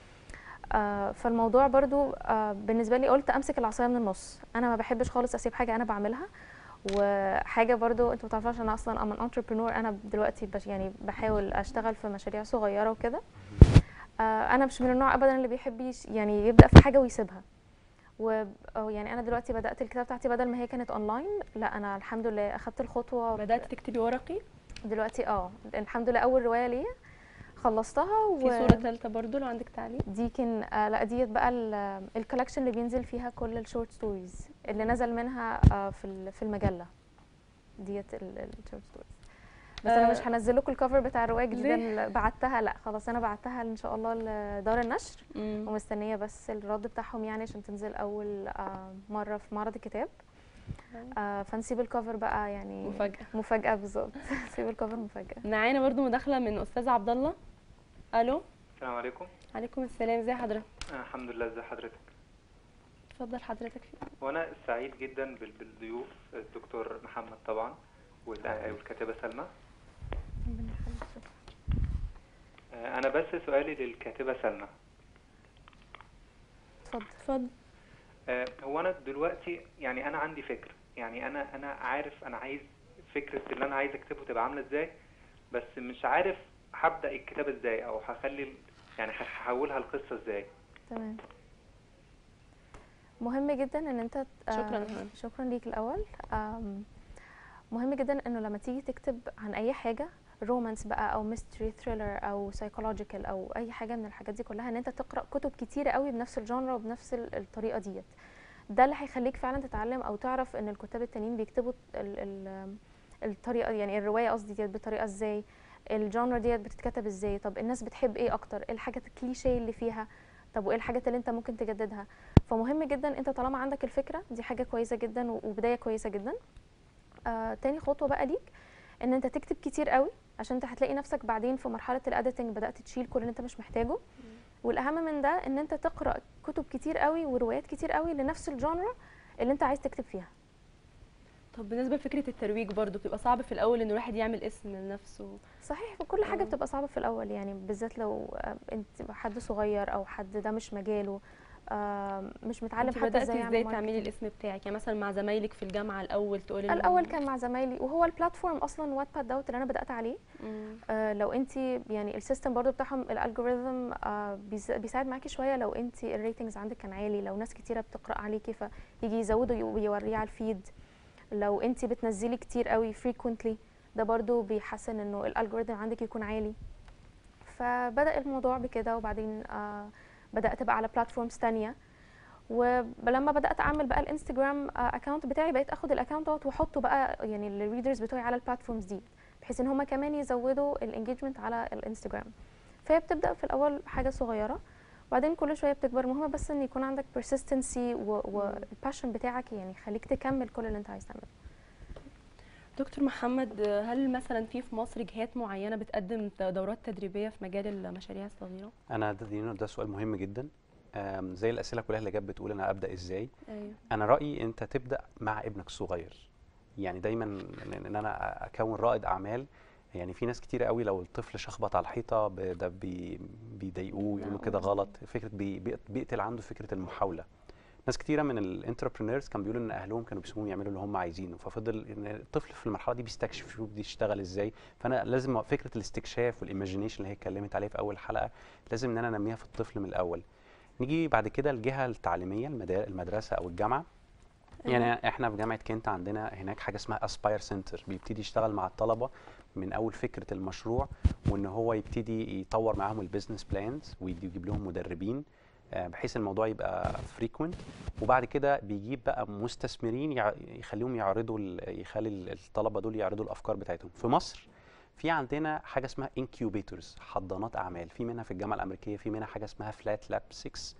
آه فالموضوع برضو آه بالنسبة لي قلت أمسك العصاية من النص أنا ما بحبش خالص أسيب حاجة أنا بعملها وحاجة برضو أنتوا متعرفوش أنا أصلا أم انتربرنور أنا دلوقتي بش يعني بحاول أشتغل في مشاريع صغيرة وكده آه أنا مش من النوع أبدا اللي بيحب يش- يعني يبدأ في حاجة ويسيبها و أو يعني انا دلوقتي بدات الكتابه بتاعتي بدل ما هي كانت اونلاين لا انا الحمد لله اخدت الخطوه بدات تكتبي ورقي دلوقتي اه الحمد لله اول روايه ليا خلصتها في صوره ثالثه برضو لو عندك تعليق دي كان آه لا ديت بقى الكولكشن اللي بينزل فيها كل الشورت ستوريز اللي نزل منها آه في ال- في المجله ديت الشورت ستوريز بس انا آه، مش هنزل لكم الكفر بتاع الروايه الجديده ليه؟ اللي بعتها لا خلاص انا بعتها ان شاء الله لدار النشر مم. ومستنيه بس الرد بتاعهم يعني عشان تنزل اول آه، مره في معرض الكتاب آه، فنسيب الكفر بقى يعني مفاجاه مفاجاه بالظبط نسيب الكفر مفاجاه معانا برضو مداخله من استاذ عبد الله الو السلام عليكم عليكم السلام ازي حضرتك آه، الحمد لله ازي حضرتك اتفضل حضرتك في وانا سعيد جدا بال- بالضيوف الدكتور محمد طبعا وال- والكاتبه سلمى آه، انا بس سؤالي للكاتبه سلمى اتفضل اتفضل آه، هو انا دلوقتي يعني انا عندي فكر يعني انا انا عارف انا عايز فكره اللي انا عايز اكتبه تبقى عامله ازاي بس مش عارف هبدا الكتابه ازاي او هخلي ال- يعني هحولها القصه ازاي تمام مهم جدا ان انت آه، شكراً يا هان. شكرا ليك الاول آم، مهم جدا انه لما تيجي تكتب عن اي حاجه رومانس بقى او ميستري ثريلر او سايكولوجيكال او اي حاجه من الحاجات دي كلها ان انت تقرا كتب كتيره قوي بنفس الجانرا وبنفس ال- الطريقه ديت ده اللي هيخليك فعلا تتعلم او تعرف ان الكتاب التانيين بيكتبوا ال ال الطريقه يعني الروايه قصدي ديت بطريقه ازاي الجانرا ديت بتتكتب ازاي طب الناس بتحب ايه اكتر ايه الحاجات الكليشيه اللي فيها طب وايه الحاجات اللي انت ممكن تجددها فمهم جدا انت طالما عندك الفكره دي حاجه كويسه جدا و- وبدايه كويسه جدا آه تاني خطوه بقى ليك ان انت تكتب كتير قوي عشان انت هتلاقي نفسك بعدين في مرحله الاديتنج بدات تشيل كل اللي انت مش محتاجه والاهم من ده ان انت تقرا كتب كتير قوي وروايات كتير قوي لنفس الجانرا اللي انت عايز تكتب فيها طب بالنسبه لفكره الترويج برضو بتبقى صعب في الاول ان الواحد يعمل اسم لنفسه صحيح كل حاجه آه. بتبقى صعبه في الاول يعني بالذات لو آه، انت حد صغير او حد ده مش مجاله آه، مش متعلم انت حتى بداتي ازاي ازاي يعمل تعملي ماركتينج. الاسم بتاعك يعني مثلا مع زمايلك في الجامعه الاول تقولي لهم الاول كان مع زمايلي وهو البلاتفورم اصلا وات باد دوت اللي انا بدات عليه مم. آه لو انت يعني السيستم برضو بتاعهم الالجوريثم آه بيس- بيساعد معاكي شويه لو انت الريتنجز عندك كان عالي لو ناس كتيره بتقرا عليكي فيجي يزودوا ويوريه على الفيد لو انت بتنزلي كتير قوي frequently ده برضو بيحسن انه الالجوريثم عندك يكون عالي فبدا الموضوع بكده وبعدين آه بدات بقى على بلاتفورمز تانية ولما بدات اعمل بقى الانستجرام اكونت بتاعي بقيت اخد الاكونت دوت واحطه بقى يعني الريدرز بتوعي على البلاتفورمز دي بحيث ان هم كمان يزودوا الانجيجمنت على الانستجرام فهي بتبدا في الاول حاجه صغيره وبعدين كل شويه بتكبر المهم بس ان يكون عندك persistency والباشن بتاعك يعني يخليك تكمل كل اللي انت عايز تعمله دكتور محمد هل مثلا في في مصر جهات معينه بتقدم دورات تدريبيه في مجال المشاريع الصغيره انا ده, دي- ده سؤال مهم جدا آم، زي الاسئله كلها اللي جت بتقول انا ابدا ازاي ايوه انا رايي انت تبدا مع ابنك الصغير يعني دايما ان إن انا اكون رائد اعمال يعني في ناس كتير قوي لو الطفل شخبط على الحيطه ب- ده بي بيضايقوه يقولوا كده غلط فكره بي بيق- بيقتل عنده فكره المحاوله ناس كتيره من الانتربرينورز كانوا بيقولوا ان اهلهم كانوا بيسيبوهم يعملوا اللي هم عايزينه ففضل ان الطفل في المرحله دي بيستكشف يشوف دي تشتغل ازاي فانا لازم فكره الاستكشاف والايماجينيشن اللي هي اتكلمت عليه في اول حلقه لازم ان انا انميها في الطفل من الاول نيجي بعد كده الجهه التعليميه المدا- المدرسه او الجامعه يعني احنا في جامعه كنت عندنا هناك حاجه اسمها اسباير سنتر بيبتدي يشتغل مع الطلبه من اول فكره المشروع وان هو يبتدي يطور معاهم البيزنس بلانز ويجيب لهم مدربين آه، بحيث الموضوع يبقى فريكوينت وبعد كده بيجيب بقى مستثمرين يع- يخليهم يعرضوا ال- يخلي ال- الطلبه دول يعرضوا الافكار بتاعتهم في مصر في عندنا حاجه اسمها انكيوبيتورز حضانات اعمال في منها في الجامعه الامريكيه في منها حاجه اسمها فلات لاب 6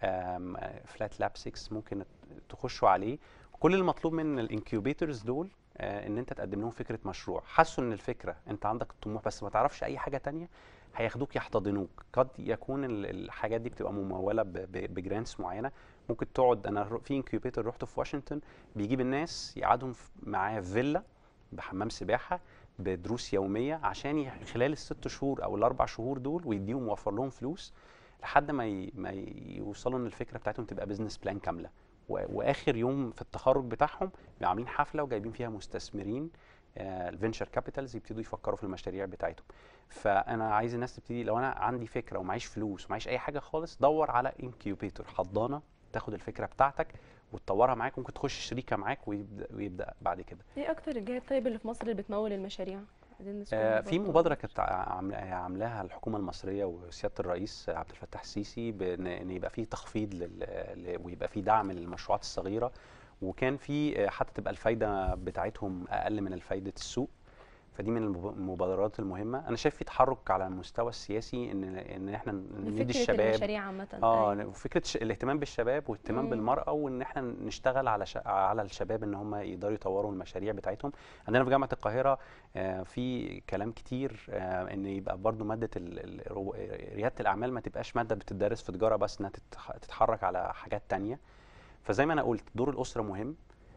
فلات لاب 6 ممكن تخشوا عليه كل المطلوب من الانكيوبيتورز دول آه، ان انت تقدم لهم فكره مشروع حسوا ان الفكره انت عندك الطموح بس ما تعرفش اي حاجه تانية هياخدوك يحتضنوك قد يكون ال- الحاجات دي بتبقى مموله بجرانتس معينه ممكن تقعد انا رو- في انكيوبيتور رحته في واشنطن بيجيب الناس يقعدهم في- معاه في فيلا بحمام سباحه بدروس يوميه عشان ي- خلال الست شهور او الاربع شهور دول ويديهم موفر لهم فلوس لحد ما ي... ما يوصلوا ان الفكره بتاعتهم تبقى بزنس بلان كامله و... واخر يوم في التخرج بتاعهم بيبقوا عاملين حفله وجايبين فيها مستثمرين الفينشر كابيتالز يبتدوا يفكروا في المشاريع بتاعتهم فانا عايز الناس تبتدي لو انا عندي فكره ومعيش فلوس ومعيش اي حاجه خالص دور على انكيوبيتور حضانه تاخد الفكره بتاعتك وتطورها معاك ممكن تخش شريكه معاك ويبدا, ويبدأ بعد كده ايه اكتر الجهات طيب اللي في مصر اللي بتمول المشاريع عايزين نذكر آه، في برضه. مبادره كانت عامل- عاملاها الحكومه المصريه وسياده الرئيس عبد الفتاح السيسي بان إن يبقى في تخفيض لل... ل- ويبقى في دعم للمشروعات الصغيره وكان في آه، حتى تبقى الفايده بتاعتهم اقل من الفايده السوق فدي من المب- المبادرات المهمه انا شايف في تحرك على المستوى السياسي ان ان احنا ندي لفكرة الشباب المشاريع عامه اه أيوة. وفكره ش... الاهتمام بالشباب واهتمام مم. بالمراه وان احنا نشتغل على ش... على الشباب ان هم يقدروا يطوروا المشاريع بتاعتهم عندنا في جامعه القاهره آه في كلام كتير آه ان يبقى برضو ماده ال... ال... رو- رياده الاعمال ما تبقاش ماده بتدرس في تجاره بس انها تتح... تتحرك على حاجات تانية فزي ما انا قلت دور الاسره مهم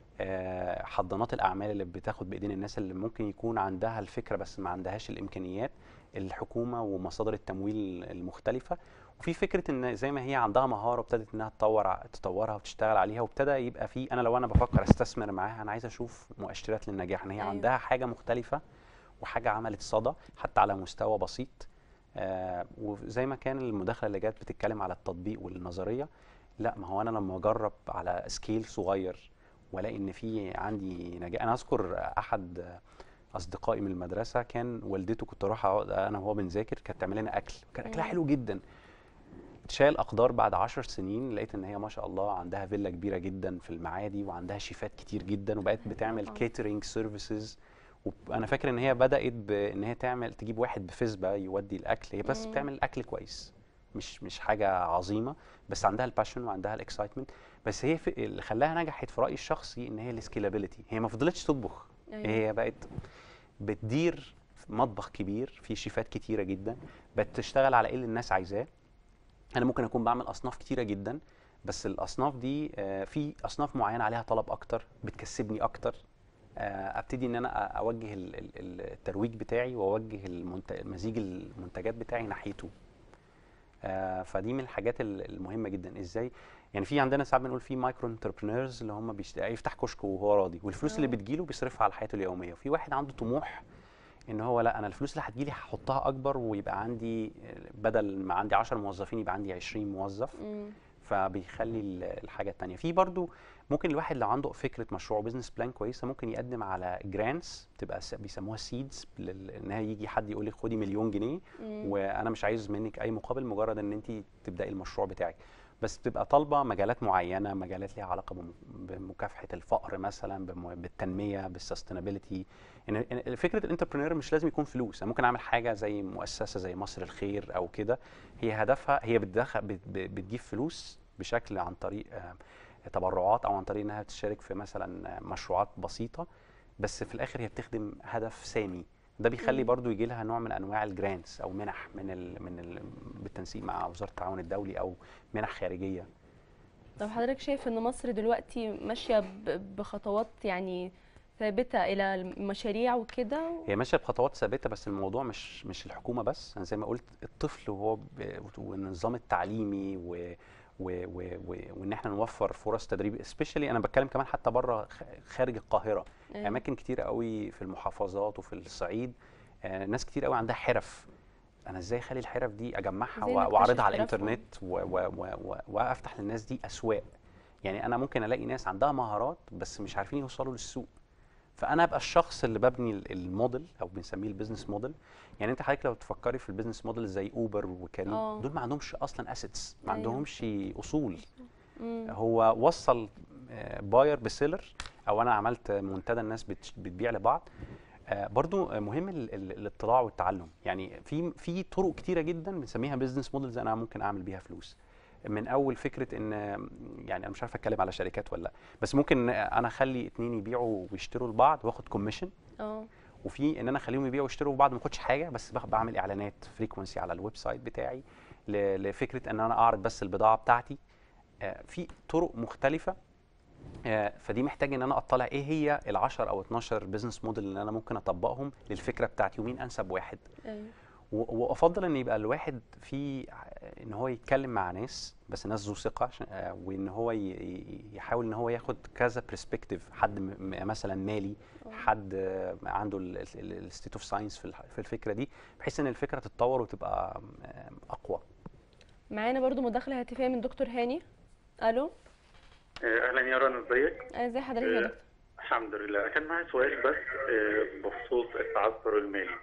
آه، حضانات الاعمال اللي بتاخد بايدين الناس اللي ممكن يكون عندها الفكره بس ما عندهاش الامكانيات الحكومه ومصادر التمويل المختلفه وفي فكره ان زي ما هي عندها مهاره وابتدت انها تطور ع- تطورها وتشتغل عليها وابتدى يبقى في انا لو انا بفكر استثمر معاها انا عايز اشوف مؤشرات للنجاح ان هي أيوة. عندها حاجه مختلفه وحاجه عملت صدى حتى على مستوى بسيط آه وزي ما كان المداخله اللي جت بتتكلم على التطبيق والنظريه لا ما هو انا لما اجرب على سكيل صغير والاقي ان في عندي نجاح انا اذكر احد اصدقائي من المدرسه كان والدته كنت اروح اقعد انا وهو بنذاكر كانت تعمل لنا اكل كان اكلها مم. حلو جدا شايل اقدار بعد عشر سنين لقيت ان هي ما شاء الله عندها فيلا كبيره جدا في المعادي وعندها شيفات كتير جدا وبقت بتعمل طبعاً. كيترينج سيرفيسز وانا فاكر ان هي بدات بان هي تعمل تجيب واحد بفسبه يودي الاكل هي بس مم. بتعمل الاكل كويس مش مش حاجه عظيمه بس عندها الباشن وعندها الاكسايتمنت بس هي في اللي خلاها نجحت في رايي الشخصي ان هي السكيلابيلتي هي ما فضلتش تطبخ أيوة. هي بقت بتدير مطبخ كبير فيه شيفات كتيره جدا بتشتغل على ايه اللي الناس عايزاه انا ممكن اكون بعمل اصناف كتيره جدا بس الاصناف دي آه، في اصناف معينه عليها طلب اكتر بتكسبني اكتر آه، ابتدي ان انا أ- اوجه ال- ال- ال- الترويج بتاعي واوجه المنت- مزيج المنتجات بتاعي ناحيته آه، فدي من الحاجات ال- المهمه جدا ازاي يعني في عندنا ساعات بنقول في مايكرو انتربرينورز اللي هم بيشت... يفتح كشك وهو راضي والفلوس اللي آه. بتجيله بيصرفها على حياته اليوميه وفي واحد عنده طموح ان هو لا انا الفلوس اللي هتجيلي هحطها اكبر ويبقى عندي بدل ما عندي 10 موظفين يبقى عندي 20 موظف مم. فبيخلي ال- الحاجه التانية في برضو ممكن الواحد لو عنده فكره مشروع بزنس بلان كويسه ممكن يقدم على جرانتس بتبقى س- بيسموها سيدز ان هي يجي حد يقول لك خدي مليون جنيه مم. وانا مش عايز منك اي مقابل مجرد ان انت تبداي المشروع بتاعك بس بتبقى طالبه مجالات معينه مجالات ليها علاقه بم- بمكافحه الفقر مثلا بم- بالتنميه بالسستينابيلتي ان إن فكره الانتربرينور مش لازم يكون فلوس انا ممكن اعمل حاجه زي مؤسسه زي مصر الخير او كده هي هدفها هي بتدخل بت- بت- بتجيب فلوس بشكل عن طريق آه، تبرعات او عن طريق انها تشارك في مثلا مشروعات بسيطه بس في الاخر هي بتخدم هدف سامي ده بيخلي مم. برضو يجي لها نوع من انواع الجرانتس او منح من ال من ال بالتنسيق مع وزاره التعاون الدولي او منح خارجيه طب حضرتك شايف ان مصر دلوقتي ماشيه ب- بخطوات يعني ثابته الى المشاريع وكده هي ماشيه بخطوات ثابته بس الموضوع مش مش الحكومه بس انا زي ما قلت الطفل وهو ب- والنظام التعليمي و و و و وان احنا نوفر فرص تدريب سبيشالي انا بتكلم كمان حتى بره خارج القاهره أيوة. اماكن كتير قوي في المحافظات وفي الصعيد آه، ناس كتير قوي عندها حرف انا ازاي اخلي الحرف دي اجمعها إزاي و- نكتشف واعرضها على حرفهم؟ الانترنت و- و- و- و- وافتح للناس دي اسواق يعني انا ممكن الاقي ناس عندها مهارات بس مش عارفين يوصلوا للسوق فانا ابقى الشخص اللي ببني ال- الموديل او بنسميه البيزنس موديل يعني انت حضرتك لو تفكري في البيزنس موديل زي اوبر وكريم آه. دول ما عندهمش اصلا اسيتس ما أيوة. عندهمش اصول مم. هو وصل باير بسيلر او انا عملت منتدى الناس بتش- بتبيع لبعض آه، برضو آه، مهم ال- ال- الاطلاع والتعلم يعني في في طرق كتيره جدا بنسميها بزنس موديلز انا ممكن اعمل بيها فلوس من اول فكره ان يعني انا مش عارف اتكلم على شركات ولا لا بس ممكن انا اخلي اتنين يبيعوا ويشتروا لبعض واخد كوميشن اه وفي ان انا اخليهم يبيعوا ويشتروا لبعض ما اخدش حاجه بس بخ- بعمل اعلانات فريكونسي على الويب سايت بتاعي ل- لفكره ان انا اعرض بس البضاعه بتاعتي آه، في طرق مختلفه آه، فدي محتاج ان انا اطلع ايه هي ال10 او 12 بزنس موديل اللي انا ممكن اطبقهم للفكره بتاعتي ومين انسب واحد ايوه و- وافضل ان يبقى الواحد في ان هو يتكلم مع ناس بس ناس ذو ثقه عشان- آه، وان هو ي- ي- يحاول ان هو ياخد كذا برسبكتيف حد م- م- مثلا مالي حد آه، عنده الستيت اوف ساينس في الح- في الفكره دي بحيث ان الفكره تتطور وتبقى آه، اقوى معانا برضو مداخله هاتفيه من دكتور هاني الو اهلا يا رنا ازيك؟ آه، ازي حضرتك يا آه، دكتور الحمد لله كان معايا سؤال بس آه، بخصوص التعثر المالي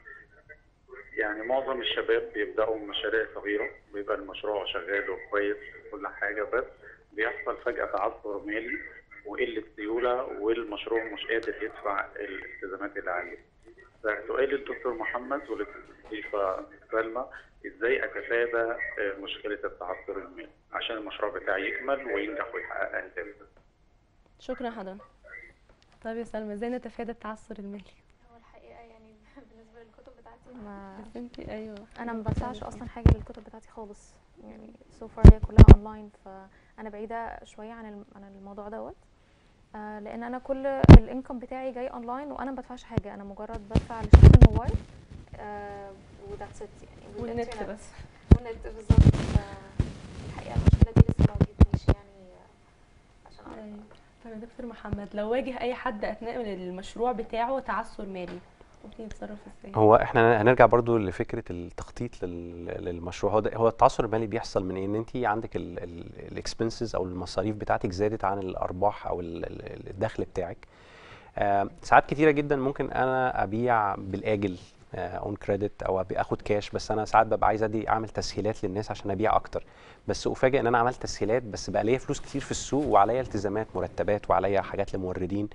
يعني معظم الشباب بيبداوا مشاريع صغيره بيبقى المشروع شغال وكويس وكل حاجه بس بيحصل فجاه تعثر مالي وقله سيوله والمشروع مش قادر يدفع الالتزامات اللي عليه فسؤالي للدكتور محمد وللضيفه سلمى ازاي اتفادى آه، مشكله التعثر المالي عشان المشروع بتاعي يكمل وينجح ويحقق اهدافه شكرا حضرتك طيب يا سلمى ازاي نتفادى التعثر المالي هو الحقيقه يعني بالنسبه للكتب بتاعتي ما بس انت ايوه انا ما بدفعش اصلا حاجه للكتب بتاعتي خالص يعني سو فار هي كلها اونلاين فانا بعيده شويه عن الم- عن الموضوع دوت آه لان انا كل الانكم بتاعي جاي اونلاين وانا ما بدفعش حاجه انا مجرد بدفع لشحن الموبايل آه وذاتس ات يعني والنت والإنترنت. بس والنت بالظبط ف- الحقيقه المشكله دي لسه ما واجهتنيش يعني آه، عشان اعرف أيوة. طيب يا دكتور محمد لو واجه اي حد اثناء المشروع بتاعه تعثر مالي ممكن يتصرف ازاي هو احنا هنرجع برضو لفكره التخطيط لل- للمشروع هو ده هو التعثر المالي بيحصل من ايه ان انت عندك الاكسبنسز او المصاريف بتاعتك زادت عن الارباح او ال- ال- الدخل بتاعك آه، ساعات كتيره جدا ممكن انا ابيع بالاجل اون كريدت او أبي- اخد كاش بس انا ساعات ببقى عايز ادي اعمل تسهيلات للناس عشان ابيع اكتر بس افاجئ ان انا عملت تسهيلات بس بقى ليا فلوس كتير في السوق وعليا التزامات مرتبات وعليا حاجات لموردين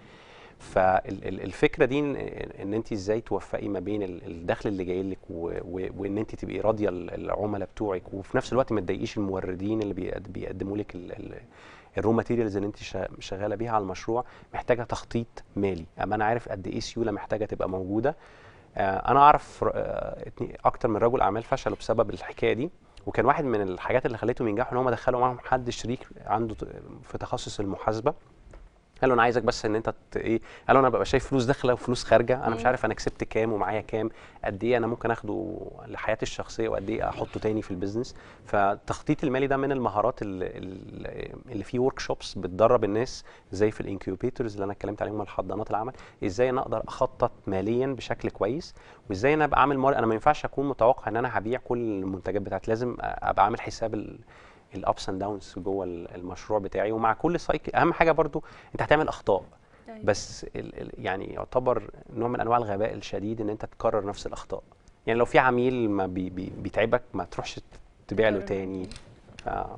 فالفكره دي ان إن انت ازاي توفقي ما بين ال- الدخل اللي جاي لك و- و- وان انت تبقي راضيه ال- العملاء بتوعك وفي نفس الوقت ما تضايقيش الموردين اللي بيقد- بيقدموا لك ال- ال- الرو ماتيريالز اللي انت شا- شغاله بيها على المشروع محتاجه تخطيط مالي اما انا عارف قد ايه سيوله محتاجه تبقى موجوده آه، انا اعرف ر- آه، اتني- اكتر من رجل اعمال فشلوا بسبب الحكايه دي وكان واحد من الحاجات اللي خلتهم ينجحوا ان هم دخلوا معاهم حد شريك عنده ت- في تخصص المحاسبه قال له انا عايزك بس ان انت ت- ايه قال له انا ببقى شايف فلوس داخله وفلوس خارجه انا مش مم. عارف انا كسبت كام ومعايا كام قد ايه انا ممكن اخده لحياتي الشخصيه وقد ايه احطه تاني في البيزنس فالتخطيط المالي ده من المهارات اللي, اللي في ورك شوبس بتدرب الناس زي في الانكيوبيتورز اللي انا اتكلمت عليهم الحضانات العمل ازاي انا اقدر اخطط ماليا بشكل كويس وازاي انا ابقى عامل مار... انا ما ينفعش اكون متوقع ان انا هبيع كل المنتجات بتاعتي لازم ابقى عامل حساب ال... الابس اند داونز جوه ال- المشروع بتاعي ومع كل سايكل اهم حاجه برضو انت هتعمل اخطاء أيوة. بس ال ال يعني يعتبر نوع من انواع الغباء الشديد ان انت تكرر نفس الاخطاء يعني لو في عميل ما بي بي بيتعبك ما تروحش تبيع له تكرر. تاني ف...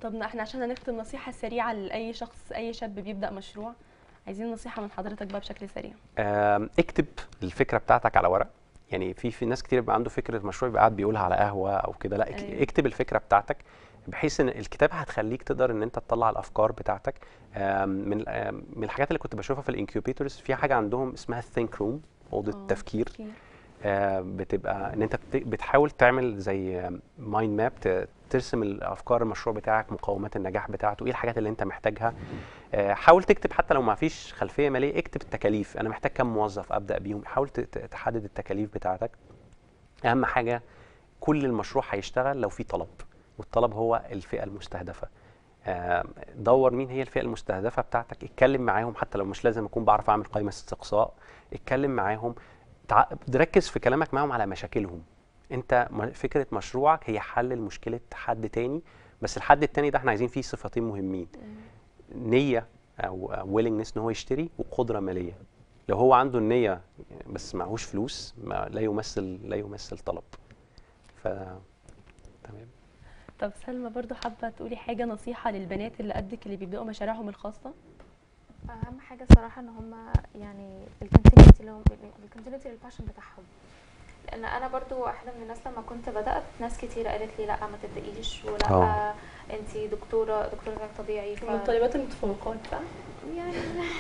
طب احنا عشان هنختم نصيحة سريعة لأي شخص أي شاب بيبدأ مشروع عايزين نصيحة من حضرتك بقى بشكل سريع آم، اكتب الفكره بتاعتك على ورق يعني في في ناس كتير بيبقى عنده فكره مشروع يبقى قاعد بيقولها على قهوه او كده لا اك- أيوة. اكتب الفكره بتاعتك بحيث ان الكتابه هتخليك تقدر ان انت تطلع الافكار بتاعتك آم، من آم، من الحاجات اللي كنت بشوفها في الانكيوبيتورز في حاجه عندهم اسمها ثينك روم اوضه آه، تفكير كتير. آه، بتبقى ان انت بت- بتحاول تعمل زي مايند ماب ترسم الافكار المشروع بتاعك مقومات النجاح بتاعته ايه الحاجات اللي انت محتاجها آه، حاول تكتب حتى لو ما فيش خلفيه ماليه اكتب التكاليف انا محتاج كم موظف ابدا بيهم حاول ت- ت- تحدد التكاليف بتاعتك اهم حاجه كل المشروع هيشتغل لو في طلب والطلب هو الفئه المستهدفه آه، دور مين هي الفئه المستهدفه بتاعتك اتكلم معاهم حتى لو مش لازم اكون بعرف اعمل قائمه استقصاء اتكلم معاهم تع- ركز في كلامك معاهم على مشاكلهم انت م- فكره مشروعك هي حل لمشكله حد تاني بس الحد التاني ده احنا عايزين فيه صفتين مهمين نيه او ويلنجنس ان هو يشتري وقدره ماليه لو هو عنده النيه بس معهوش فلوس ما لا يمثل لا يمثل طلب ف تمام طب سلمى برضو حابة تقولي حاجة نصيحة للبنات اللي قدك اللي بيبدأوا مشاريعهم الخاصة اهم حاجه صراحه ان هم يعني الكونتينيوتي اللي هم الكونتينيوتي للباشن بتاعهم لان انا برضو واحده من الناس لما كنت بدات ناس كتير قالت لي لا ما تبدأيش ولا اه. انت دكتوره دكتوره علاج طبيعي ف... من الطالبات المتفوقات صح؟ يعني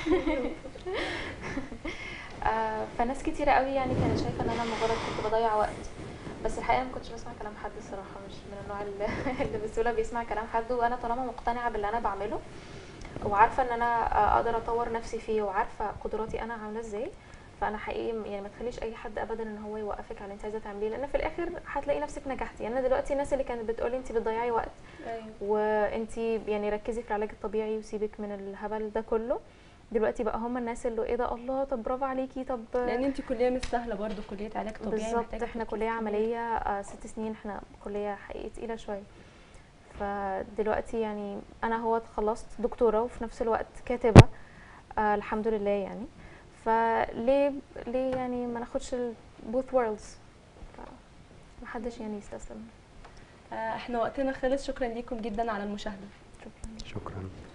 آه، فناس كتيرة قوي يعني كانت شايفة ان انا مجرد كنت بضيع وقت بس الحقيقة أنا ما كنتش بسمع كلام حد الصراحة مش من النوع اللي, اللي بسهولة بيسمع كلام حد وانا طالما مقتنعة باللي انا بعمله وعارفة ان انا آه، اقدر اطور نفسي فيه وعارفة قدراتي انا عاملة ازاي فانا حقيقي يعني ما تخليش اي حد ابدا ان هو يوقفك على اللي انت عايزه تعمليه لان في الاخر هتلاقي نفسك نجحتي يعني انا دلوقتي الناس اللي كانت بتقولي انت بتضيعي وقت ايوه وانت يعني ركزي في العلاج الطبيعي وسيبك من الهبل ده كله دلوقتي بقى هم الناس اللي ايه ده الله طب برافو عليكي طب لان انت كليه مش سهله برضو كليه علاج طبيعي بالظبط محتاجة احنا تركيز كليه كبير. عمليه آه ست سنين احنا كليه حقيقي تقيله شويه فدلوقتي يعني انا هو خلصت دكتوره وفي نفس الوقت كاتبه آه الحمد لله يعني فليه ليه يعني ما ناخدش البوث وورلدز محدش يعني يستسلم آه، احنا وقتنا خلص شكرا ليكم جدا على المشاهده شكرا شكرا